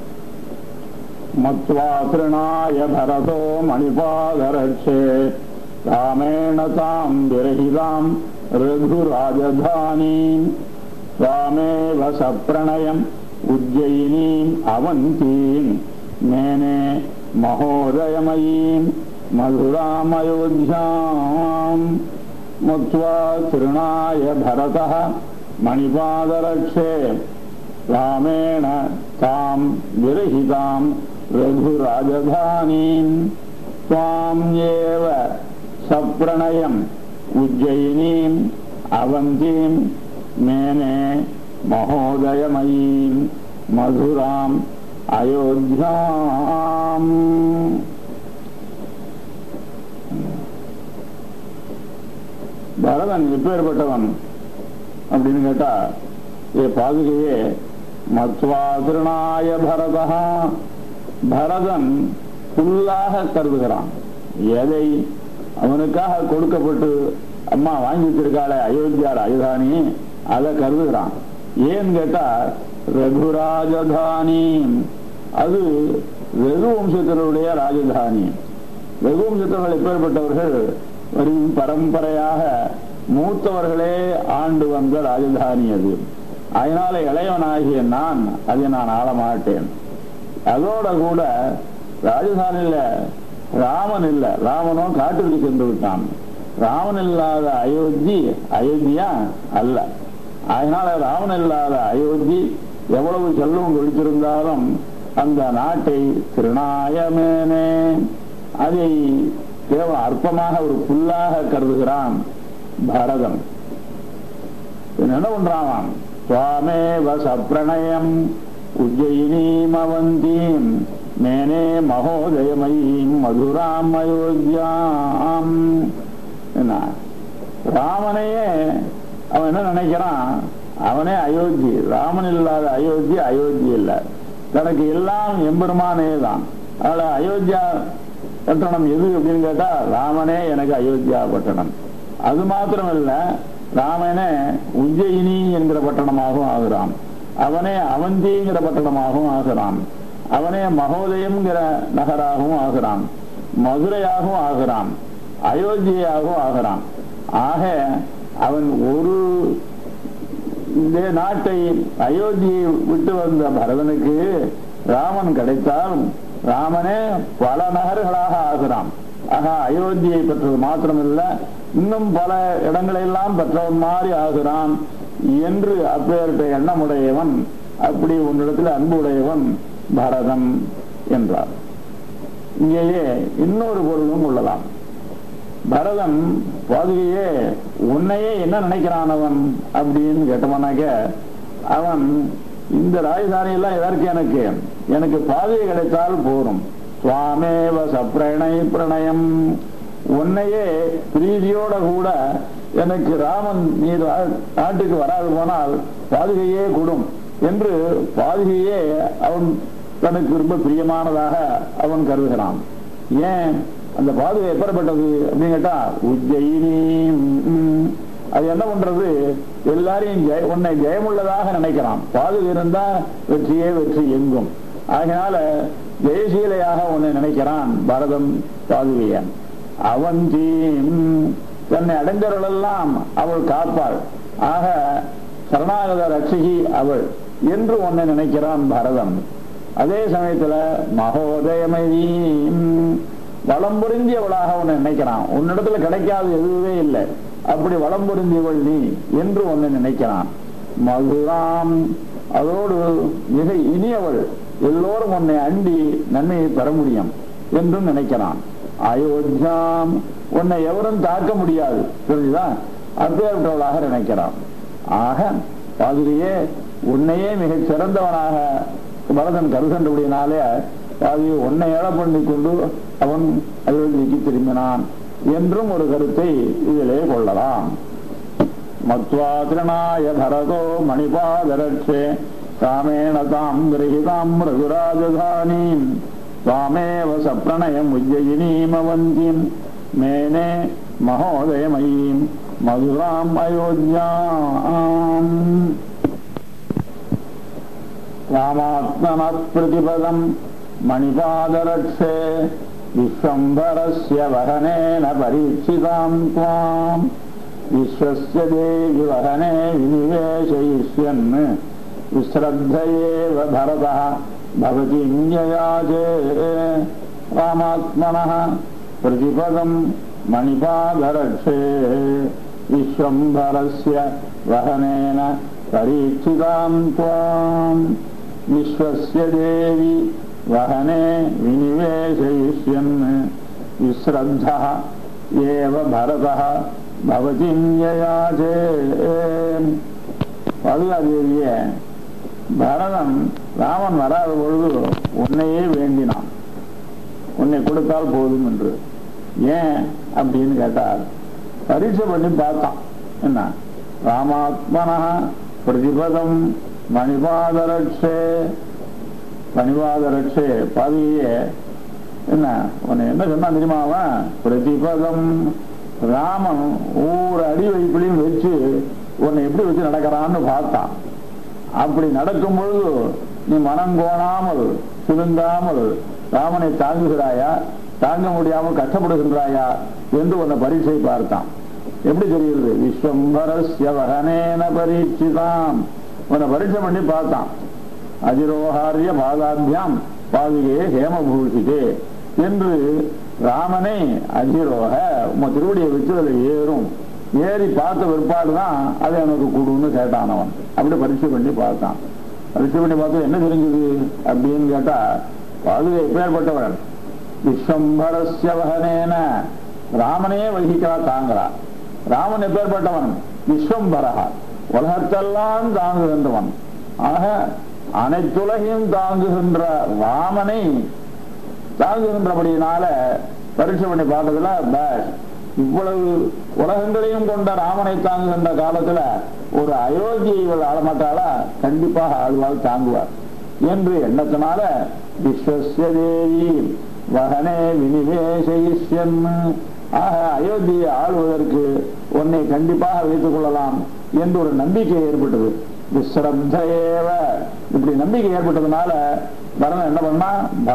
மத்வா திருநாய பரதோ மணிபாதரட்சே ராமேண தாம் விரகிதாம் ரகுராஜதானீம் स्वामेव सप्रणयम् उज्जयिनीम् अवन्तीम् मेने महोदयमयीम् मधुरामयोध्याम् मुक्त्वा तृणाय भरतः मणिपादरक्षे रामेण ताम् विरहिताम् रघुराजधानीम् त्वाम्येव सप्रणयम् उज्जयिनीम् अवन्तीम् மேனே மகோதயமயீம் மதுராம் அயோத்தியாம் பரதன் எப்பேற்பட்டவன் அப்படின்னு கேட்டா ஏ பாதுகையே மத்வாதிருநாய பரதா பரதன் புல்லாக கருதுகிறான் எதை அவனுக்காக கொடுக்கப்பட்டு அம்மா வாங்கி வச்சிருக்காளே அயோத்தியா ராஜதானி அதை கருதுகிறான் ஏன்னு கேட்டா ரகுராஜதானி அது ரகு வம்சத்தினுடைய ராஜதானி ரகு வம்சத்தினர்கள் எப்பேற்பட்டவர்கள் வரும் பரம்பரையாக மூத்தவர்களே ஆண்டு வந்த ராஜதானி அது அதனால இளையவனாகிய நான் அதை நான் ஆள மாட்டேன் அதோட கூட ராஜதானியில ராமன் இல்ல ராமனும் காட்டிற்கு சென்று விட்டான் ராமன் இல்லாத அயோத்தி அயோத்தியா அல்ல அதனால ராமன் இல்லாத அயோத்தி எவ்வளவு செல்வம் கொடுத்திருந்தாலும் அந்த நாட்டை திருநாயமேனே அதை கேவலம் அற்பமாக ஒரு புல்லாக கருதுகிறான் பரதன் என்ன பண்றான் சுவாமேவ சப்ரணயம் உஜ்ஜயினீம் அவந்தீம் மேனே மகோதயமயீம் மதுராம் அயோத்தியாம் என்ன ராமனையே அவன் என்ன நினைக்கிறான் அவனே அயோத்தி ராமன் இல்லாத அயோத்தி அயோத்தி இல்லை தனக்கு எல்லாம் எம்பெருமானே தான் அதனால அயோத்தியா பட்டணம் எது அப்படின்னு கேட்டா ராமனே எனக்கு அயோத்தியா பட்டணம் அது மாத்திரமல்ல ராமனே உஜ்ஜயினி என்கிற பட்டணமாகவும் ஆகிறான் அவனே அவந்திங்கிற பட்டணமாகவும் ஆகிறான் அவனே மகோதயம்ங்கிற நகராகவும் ஆகிறான் மதுரையாகவும் ஆகிறான் அயோத்தியாகவும் ஆகிறான் ஆக அவன் ஒரு இந்த நாட்டை அயோத்தியை விட்டு வந்த பரதனுக்கு ராமன் கிடைத்தால் ராமனே பல நகர்களாக ஆகிறான் ஆக அயோத்தியை பெற்றது மாத்திரமில்ல இன்னும் பல இடங்களெல்லாம் பெற்றவன் மாதிரி ஆகிறான் என்று அப்பேற்ற எண்ணமுடையவன் அப்படி உன்னிடத்தில் அன்பு உடையவன் பரதன் என்றார் இங்கேயே இன்னொரு பொருளும் கொள்ளலாம் பரதன் பாதுகையே உன்னையே என்ன நினைக்கிறான் அவன் அப்படின்னு கேட்டவனாக்க அவன் இந்த ராஜதானி எல்லாம் எதற்கு எனக்கு எனக்கு பாதுகை கிடைத்தால் போரும் சுவாமேவ சப்ரணை பிரணயம் உன்னையே பிரீதியோட கூட எனக்கு ராமன் நீ நாட்டுக்கு வராது போனால் பாதுகையே கொடும் என்று பாதுகையே அவன் தனக்கு ரொம்ப பிரியமானதாக அவன் கருதுகிறான் ஏன் அந்த பாதுகை எப்பறப்பட்டது அப்படின்னு கேட்டா உஜ்ஜயினி ம், அது என்ன பண்றது எல்லாரையும் ஜெய உன்னை ஜெயமுள்ளதாக நினைக்கிறான் பாதுகை இருந்தா வெற்றியே வெற்றி எங்கும் ஆகையால ஜெயசீலையாக உன்னை நினைக்கிறான் பரதம் பாதுகையன் அவன் தன்னை அடைந்தவர்களெல்லாம் அவள் காப்பாள் ஆக சரணாகத ரட்சிகி அவள் என்று உன்னை நினைக்கிறான் பரதம் அதே சமயத்துல மகோதயமதி வளம் பொருந்தியவளாக உன்னை நினைக்கிறான் உன்னிடத்துல கிடைக்காத எதுவுமே இல்லை அப்படி வளம் பொருந்தியவள் நீ என்று உன்னை நினைக்கிறான் மதுராம் அதோடு மிக இனியவள் எல்லோரும் உன்னை அண்டி நன்மையை பெற முடியும் என்றும் நினைக்கிறான் அயோத்தியாம் உன்னை எவரும் தாக்க முடியாது புரிஞ்சுதா அப்பேற்பட்டவளாக நினைக்கிறான் ஆக பாதுகையே உன்னையே மிகச் சிறந்தவனாக பரதன் கருதண்டபடியினாலே பாதுகை உன்னை ஏழ பண்ணி கொண்டு அவன் அயோத்திக்கு திரும்பினான் என்றும் ஒரு கருத்தை இதிலே கொள்ளலாம் மத்வா திருநாய பரதோ மணிபாதரட்சே காமேண தாம் கிரகிதாம் ரகுராஜதானீம் त्वामेव सप्रणयम् उज्जयिनीमवन्तीम् मेने महोदयमयीम् मधुराम् अयोध्याम् रामात्मनः प्रतिपदम् मणिपादरक्षे विश्वम्भरस्य वहनेन परीक्षिताम् त्वाम् विश्वस्य देवि वहने विनिवेशयिष्यन् विश्रद्ध एव भरतः भवति न्ययाजे रामात्मनः प्रतिपदम् मणिपादरक्षे विश्वम्भरस्य वहनेन परीक्षिताम् त्वाम् विश्वस्य देवि वहने विनिवेशयिष्यन् विश्रद्धः एव भरतः भवति न्ययाजे வல்லாதேவியே பரதன் ராமன் வராத பொழுது உன்னையே வேண்டினான் உன்னை கொடுத்தால் போதும் என்று ஏன் அப்படின்னு கேட்டார் பரீட்சை பண்ணி பார்த்தான் என்ன ராமாத்மனா பிரதிபதம் மணிபாதரட்சே மணிபாதரட்சே பாதியே என்ன உன்னை என்ன சொன்னா தெரியுமா அவன் பிரதிபதம் ராமன் ஒவ்வொரு அடி வைப்பிலையும் வச்சு உன்னை எப்படி வச்சு நடக்கிறான்னு பார்த்தான் அப்படி நடக்கும் பொழுது நீ மனம் கோணாமல் சுருங்காமல் ராமனை தாங்குகிறாயா தாங்க முடியாமல் கஷ்டப்படுகின்றாயா என்று உன்னை பரீட்சை பார்த்தான் எப்படி தெரியுது விஸ்வம்பரஸ்ய வகனேன பரீட்சிதாம் உன்னை பரீட்சை பண்ணி பார்த்தான் அஜிரோஹாரிய பாதாபியாம் பாதுகே ஹேமபூஷிதே என்று ராமனை அஜிரோக உம்ம திருவடியை வச்சு அதில் ஏறும் ஏறி பார்த்த பிற்பாடுதான் அதை எனக்கு கொடுன்னு கேட்டான் அவன் அப்படி பரீட்சை பண்ணி பார்த்தான் பரீட்சை பண்ணி பார்த்தா என்ன தெரிஞ்சது அப்படின்னு கேட்டா பாதுகை எப்பேற்பட்டவன் விஸ்வம்பரஸ்ய வகனேன ராமனே வகிக்கிறா தாங்கிறா ராமன் எப்பேற்பட்டவன் விஸ்வம்பரகா உலகத்தெல்லாம் தாங்குகின்றவன் ஆக அனைத்துலகையும் தாங்குகின்ற ராமனை தாங்குகின்றபடியினால பரீட்சை பண்ணி பார்த்ததுல பேட் இவ்வளவு உலகங்களையும் கொண்ட ராமனை தாங்குகின்ற காலத்துல ஒரு அயோத்தியை இவள் ஆளமாட்டாளா கண்டிப்பாக ஆழ்வாள் தாங்குவார் என்று எண்ணத்தினால விஸ்வசிய தேவி வகனே வினிவேசயிஷ்யன் ஆக அயோத்தியை ஆளுவதற்கு உன்னை கண்டிப்பாக வைத்துக் கொள்ளலாம் என்று ஒரு நம்பிக்கை ஏற்பட்டது விஸ்ரப்தேவ இப்படி நம்பிக்கை ஏற்பட்டதுனால பரதன் என்ன பண்ணா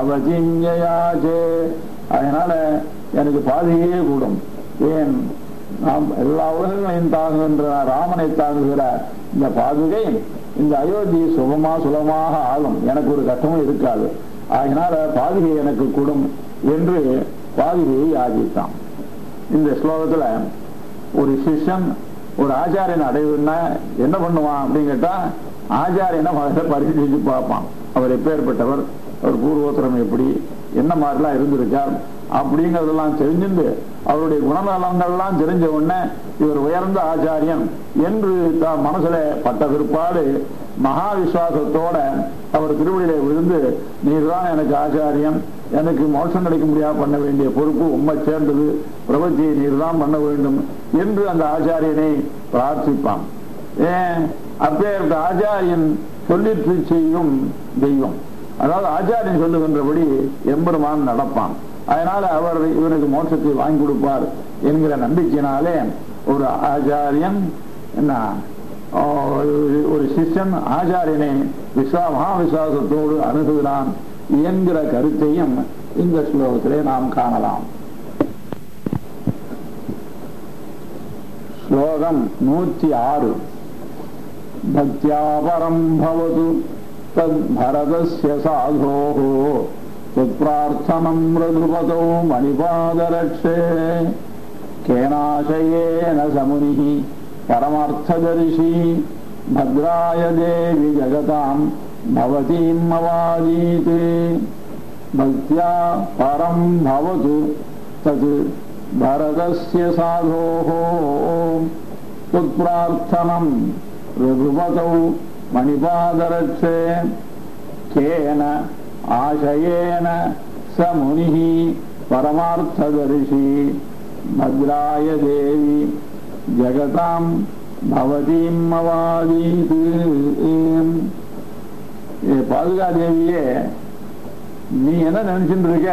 பவஜிஞ்சயாஜே அதனால எனக்கு பாதியே கூடும் ஏன் நாம் எல்லா உலகங்களையும் தாங்குகின்ற ராமனை தாங்குகிற இந்த பாதுகை இந்த அயோத்தி சுகமா சுலமாக ஆளும் எனக்கு ஒரு கஷ்டமும் இருக்காது அதனால பாதுகை எனக்கு கூடும் என்று பாதுகையை யாதித்தான் இந்த ஸ்லோகத்துல ஒரு சிஷ்யன் ஒரு ஆச்சாரியன் அடைவுன்னா என்ன பண்ணுவான் அப்படின்னு கேட்டா ஆச்சாரியனை முதல்ல பரிசீலிச்சு பார்ப்பான் அவர் எப்பேற்பட்டவர் அவர் பூர்வோத்தரம் எப்படி என்ன மாதிரிலாம் இருந்திருக்கார் அப்படிங்கிறதெல்லாம் தெரிஞ்சுண்டு அவருடைய குணநலங்கள்லாம் தெரிஞ்ச உடனே இவர் உயர்ந்த ஆச்சாரியன் என்று தான் மனசுல பட்ட பிற்பாடு மகா விசுவாசத்தோட அவர் திருவடியில விழுந்து நீர்தான் எனக்கு ஆச்சாரியன் எனக்கு மோட்சம் கிடைக்க முடியாது பண்ண வேண்டிய பொறுப்பு உண்மை சேர்ந்தது பிரபத்தியை நீர்தான் பண்ண வேண்டும் என்று அந்த ஆச்சாரியனை பிரார்த்திப்பான் ஏன் அப்பேற்பட்ட ஆச்சாரியன் சொல்லிட்டு செய்யும் தெய்வம் அதாவது ஆச்சாரியன் சொல்லுகின்றபடி எம்பெருமான் நடப்பான் அதனால அவர் இவனுக்கு மோட்சத்தை வாங்கி கொடுப்பார் என்கிற நம்பிக்கையினாலே ஒரு ஆச்சாரியன் என்ன ஆ, ஒரு- ஒரு சிஷ்யன் ஆச்சாரியனை விஸ்வா மகாவிசுவாசத்தோடு அணுகுகிறான் என்கிற கருத்தையும் இந்த ஸ்லோகத்திலே நாம் காணலாம் ஸ்லோகம் நூற்றி ஆறு भक्त्या परं भवतु तद्भरतस्य साधोः तत्प्रार्थनं मृदुपतौ मणिपादरक्षे केनाशयेन समुनिः परमार्थदर्शी भद्राय देवि जगतां भवतीम् अवादीत् भक्त्या परं भवतु तत् भरतस्य साधोः त्वत्प्रार्थनम् रघुपतौ मणिपादरक्षे केन आशयेन स मुनिः परमार्थदर्शी भद्राय देवी जगतां भवतीम् अवादीत् ஏ பாதுகா தேவியே நீ என்ன நினைச்சுட்டு இருக்க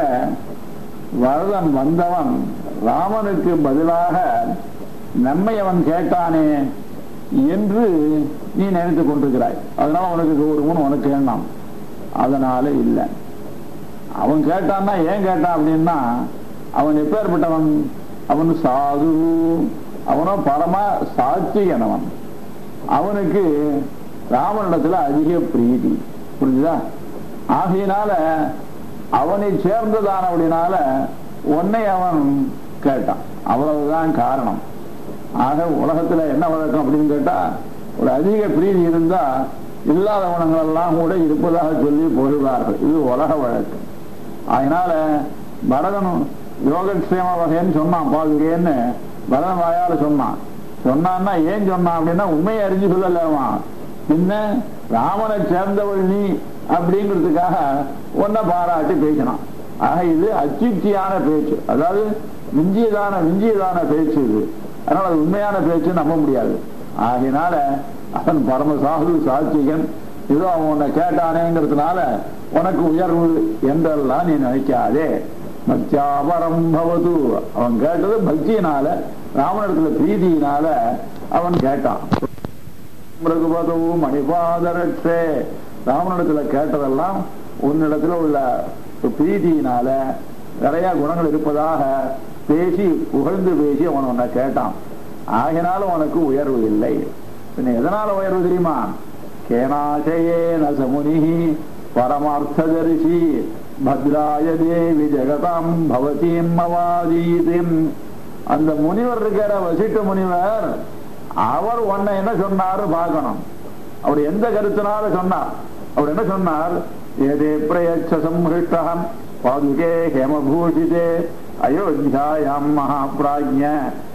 வரதன் வந்தவன் ராமனுக்கு பதிலாக நம்மை அவன் கேட்டானே என்று நீ நினைத்துக் கொண்டிருக்கிறாய் அதனால உனக்கு கௌரவம் உனக்கு எண்ணம் அதனால இல்லை அவன் கேட்டான்னா ஏன் கேட்டான் அப்படின்னா அவன் எப்பேற்பட்டவன் அவன் சாது அவனோ பரம சாட்சியனவன் அவனுக்கு ராமனிடத்துல அதிக பிரீதி புரிஞ்சுதா ஆகையினால அவனை சேர்ந்ததானபடினால உன்னை அவன் கேட்டான் அவ்வளவுதான் காரணம் ஆக உலகத்துல என்ன வழக்கம் அப்படின்னு கேட்டா ஒரு அதிக பிரீதி இருந்தா இல்லாத குணங்கள் எல்லாம் கூட இருப்பதாக சொல்லி பொழுவார்கள் இது உலக வழக்கு அதனால பரதனும் யோகக்ஷேம வகைன்னு சொன்னான் பாதுகேன்னு பரதன் வாயால சொன்னான் சொன்னான்னா ஏன் சொன்னான் அப்படின்னா உண்மையை அறிஞ்சு சொல்லலாமா பின்ன ராமனை சேர்ந்தவள் நீ அப்படிங்கிறதுக்காக உன்னை பாராட்டி பேசினான் ஆக இது அச்சுத்தியான பேச்சு அதாவது விஞ்சியதான விஞ்சியதான பேச்சு இது அதனால அது உண்மையான பேச்சு நம்ப முடியாது ஆகையினால அவன் பரம சாது சாட்சிகன் ஏதோ அவன் உன்னை கேட்டானேங்கிறதுனால உனக்கு உயர்வு என்றெல்லாம் நீ நினைக்காதே பக்தியாபரம் பவது அவன் கேட்டது பக்தியினால ராமனிடத்துல பிரீதியினால அவன் கேட்டான் மிருகுபதவும் மணிபாதரட்சே ராமனிடத்துல கேட்டதெல்லாம் உன்னிடத்துல உள்ள பிரீதியினால நிறைய குணங்கள் இருப்பதாக பேசி புகழ்ந்து பேசி அவன் உன்னை கேட்டான் ஆகினால உனக்கு உயர்வு இல்லை பின்ன எதனால உயர்வு தெரியுமா கேனாசயேன சமுனிஹி பரமார்த்ததரிசி பத்ராய தேவி ஜெகதாம் பவதீம் அவாதீதிம் அந்த முனிவர் இருக்கிற வசிட்ட முனிவர் அவர் உன்னை என்ன சொன்னாரு பார்க்கணும் அவர் எந்த கருத்தினால சொன்னார் அவர் என்ன சொன்னார் ஏதே பிரயட்ச சம்ஹிஷ்டம் பாதுகே ஹேமபூஷிதே அயோத்தியாயாம் மகாபிராஜ்ய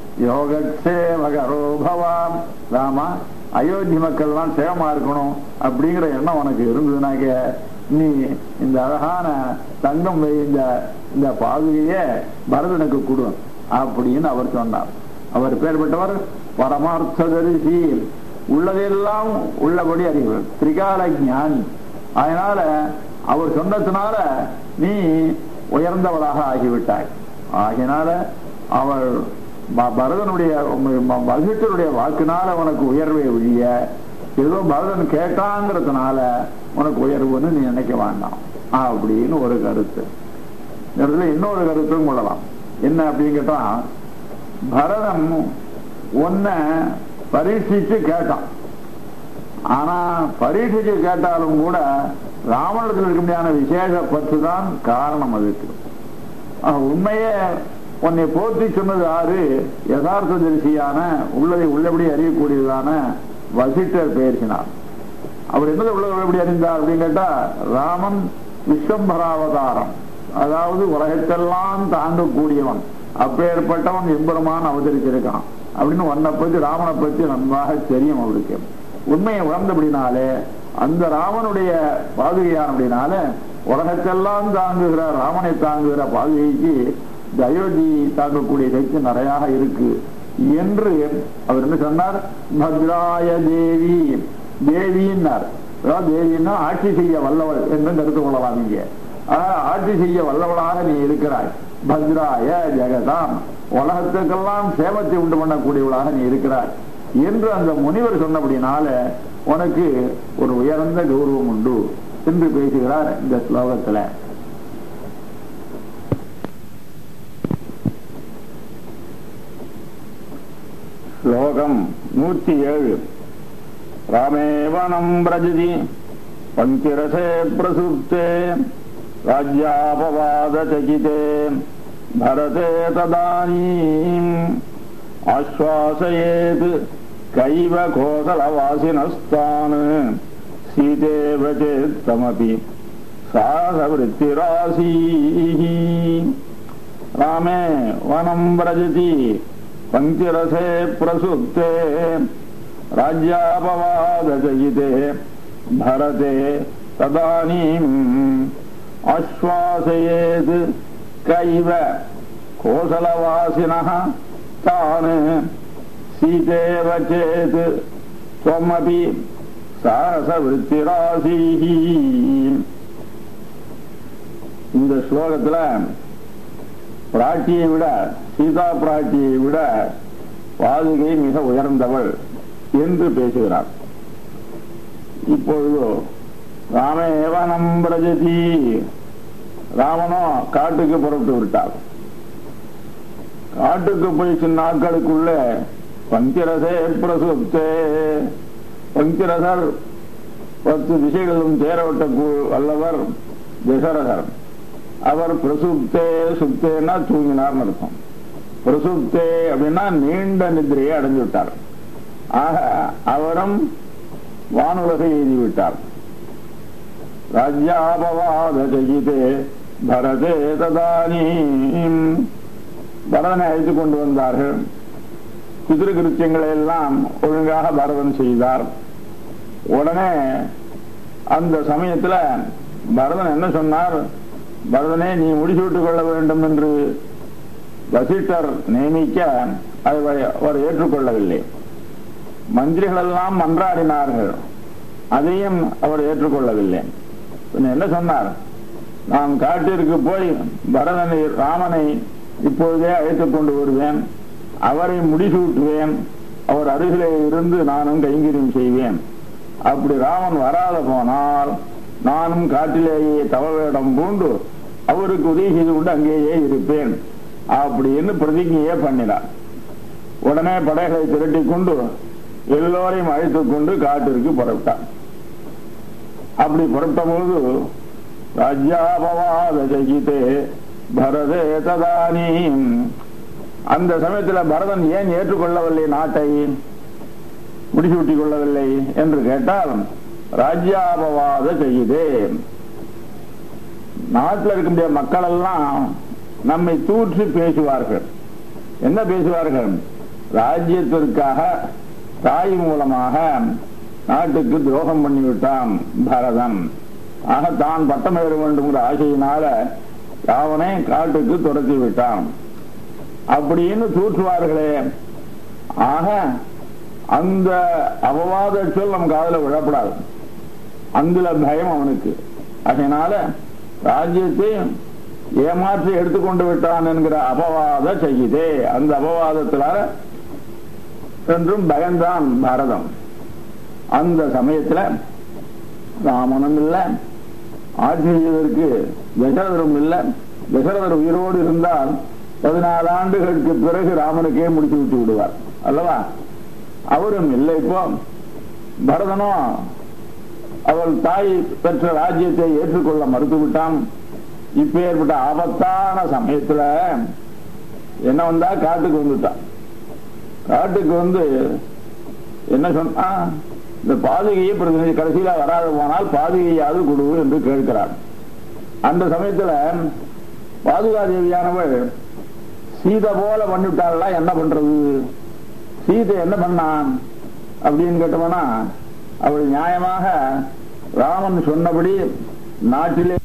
யோகக்ஷேமகரோ பவாம் ராமா அயோத்தி மக்கள்லாம் சேமமா இருக்கணும் அப்படிங்கிற எண்ணம் உனக்கு இருந்ததுனாக்க நீ இந்த அழகான தங்கம் இந்த இந்த பாதுகையே பரதனுக்கு கொடு அப்படின்னு அவர் சொன்னார் அவர் பேர் பெற்றவர் பரமார்த்ததரிசி உள்ளதெல்லாம் உள்ளபடி அறிவர் திரிகால ஞானி அதனால அவர் சொன்னதுனால நீ உயர்ந்தவளாக ஆகிவிட்டாய் ஆகினால அவள் ப- பரதனுடைய ம- வசிஷ்டருடைய வாக்குனால உனக்கு உயர்வை ஒழிய ஏதோ பரதன் கேட்டாங்கிறதுனால உனக்கு உயர்வுன்னு நீ நினைக்க வேண்டாம் அப்படின்னு ஒரு கருத்து இந்த இடத்துல இன்னொரு கருத்தும் கொள்ளலாம் என்ன அப்படின்னு கேட்டா பரதன் உன்னை பரீட்சிச்சு கேட்டான் ஆனா பரீட்சைக்கு கேட்டாலும் கூட ராவணத்தில் இருக்க முடியாத விசேஷ பற்று தான் காரணம் அதுக்கு ஆஹ், உண்மையே உன்னை போற்றி சொன்னது யாரு யதார்த்த தரிசியான உள்ளதை உள்ளபடி அறியக்கூடியதான வசிட்டர் பேசினார் அவர் என்னது உள்ளபடி அறிந்தார் அப்படின்னு கேட்டா ராமன் விஸ்வம்பராவதாரம் அதாவது உலகத்தெல்லாம் தாங்கக்கூடியவன் அப்பேற்பட்டவன் எம்பெருமான் அவதரிச்சிருக்கான் அப்படின்னு உன்னை பத்தி ராமனை பத்தி நன்றாக தெரியும் அவருக்கு உண்மையை உணர்ந்தபடினாலே அந்த ராமனுடைய பாதுகையானபடினால உலகத்தெல்லாம் தாங்குகிற ராமனை தாங்குகிற பாதுகைக்கு இந்த அயோத்தி தாங்கக்கூடிய சக்தி நிறையாக இருக்கு என்று அவர் என்ன சொன்னார் பத்ராய தேவி தேவின்னார் அதாவது தேவின்னா ஆட்சி செய்ய வல்லவள் என்று கருத்து கொள்ளலாம் இங்க ஆனா, ஆட்சி செய்ய வல்லவளாக நீ இருக்கிறாய் பத்ராய ஜெகதாம் உலகத்துக்கெல்லாம் சேமத்தை உண்டு பண்ணக்கூடியவளாக நீ இருக்கிறாய் என்று அந்த முனிவர் சொன்னபடினால உனக்கு ஒரு உயர்ந்த கௌரவம் உண்டு என்று பேசுகிறார் இந்த ஸ்லோகத்துல ஸ்லோகம் நூற்றி ஏழு ராமேவனம் பிரஜதி பங்கிரசே பிரசுப்தே ராஜ்யாபவாதச்சகிதே பரதே ததானீம் ஆஸ்வாசயேத் கைவ கோசலவாசினஸ்தான் சீதேவ சேத்தமபி சாகவృత్తిராசீः ராமே வனம் பிரஜதி பங்கிரசே பிரசுப்தே ராஜ்யாபவாதஜயிதே பரதே ததானீம் ஆஸ்வாசயேத் கைவ கோசலவாசினः தான் சீதேவ சேத் त्वमपि சாரசவிருத்திராசீः இந்த ஸ்லோகத்துல பிராட்டியை விட சீதா பிராட்டியை விட பாதுகை மிக உயர்ந்தவள் என்று பேசுகிறார் இப்பொழுது ராமேவனம் பிரஜதி ராமனோ காட்டுக்கு புறப்பட்டு விட்டார் காட்டுக்கு போய் சின்ன நாட்களுக்குள்ள பங்கிரசே பிரசுப்தே பங்கிரசர் பத்து திசைகளும் தேரவட்ட வல்லவர் தசரதர் அவர் பிரசுப்தே சுப்தேன்னா தூங்கினார்னு அர்த்தம் பிரசுப்தே அப்படின்னா நீண்ட நிதிரையை அடைஞ்சு விட்டார் ஆக அவரும் வானுலகை எழுதிவிட்டார் ராஜ்யாபவாத ஜெயிதே பரதே ததானீம் பரதனை அழைத்து கொண்டு வந்தார்கள் குதிரை கிருத்தியங்களை எல்லாம் ஒழுங்காக பரதன் செய்தார் உடனே அந்த சமயத்துல பரதன் என்ன சொன்னார் பரதனே நீ முடிச்சு விட்டுக் கொள்ள வேண்டும் என்று வசிட்டர் நியமிக்க அதை அவர் ஏற்றுக்கொள்ளவில்லை மந்திரிகள் எல்லாம் மன்றாடினார்கள் அதையும் அவர் ஏற்றுக்கொள்ளவில்லை பின்ன என்ன சொன்னார் நான் காட்டிற்கு போய் பரதனை ராமனை இப்பொழுதே அழைத்துக் கொண்டு வருவேன் அவரை முடிசூட்டுவேன் அவர் அருகிலே இருந்து நானும் கைங்கரியம் செய்வேன் அப்படி ராமன் வராத போனால் நானும் காட்டிலேயே தவவேடம் பூண்டு அவருக்கு உதவி செய்து கொண்டு அங்கேயே இருப்பேன் அப்படின்னு பிரதிஜையே பண்ணினார் உடனே படைகளை திரட்டி கொண்டு எல்லோரையும் அழைத்துக் கொண்டு காட்டிற்கு புறப்பட்டார் அப்படி புறப்பட்ட போது ராஜ்யாபவாத ஜெயித்தே பரதே ததானீம் அந்த சமயத்தில் பரதன் ஏன் ஏற்றுக்கொள்ளவில்லை நாட்டை முடிசூட்டிக் கொள்ளவில்லை என்று கேட்டால் ராஜ்யாபவாத செய்யுதே நாட்டில் இருக்கக்கூடிய மக்கள் எல்லாம் நம்மை தூற்றி பேசுவார்கள் என்ன பேசுவார்கள் ராஜ்யத்திற்காக தாய் மூலமாக நாட்டுக்கு துரோகம் பண்ணிவிட்டான் பரதன் ஆக தான் பட்டம் ஏற வேண்டும் ஆசையினால ராவனை காட்டுக்கு துரத்தி விட்டான் அப்படின்னு தூற்றுவார்களே ஆக அந்த அபவாத சொல் நம் காதல விழப்படாது அந்த பயம் அவனுக்கு அதனால ராஜ்யத்தை ஏமாற்றி எடுத்துக்கொண்டு விட்டான் என்கிற அபவாத செய்யுதே அந்த அபவாதத்தினால என்றும் பயந்தான் பாரதம் அந்த சமயத்துல ராமனும் இல்லை ஆட்சி செய்வதற்கு தசரதரும் இல்லை தசரதர் உயிரோடு இருந்தால் பதினாலு ஆண்டுகளுக்கு பிறகு ராமனுக்கே முடித்து விட்டு விடுவார் அல்லவா அவரும் இல்லை இப்போ பரதனோ அவள் தாய் பெற்ற ராஜ்யத்தை ஏற்றுக்கொள்ள மறுத்துவிட்டான் இப்ப ஏற்பட்ட ஆபத்தான சமயத்துல என்ன வந்தா காட்டுக்கு வந்துட்டான் காட்டுக்கு வந்து என்ன சொன்னா இந்த பாதுகையை பிரதிநிதி கடைசியில வராது போனால் பாதுகையாவது கொடு என்று கேட்கிறார் அந்த சமயத்துல பாதுகா தேவியானவள் சீதை போல பண்ணிவிட்டாளா என்ன பண்றது சீதை என்ன பண்ணான் அப்படின்னு கேட்டோம்னா அவள் நியாயமாக ராமன் சொன்னபடி நாட்டிலே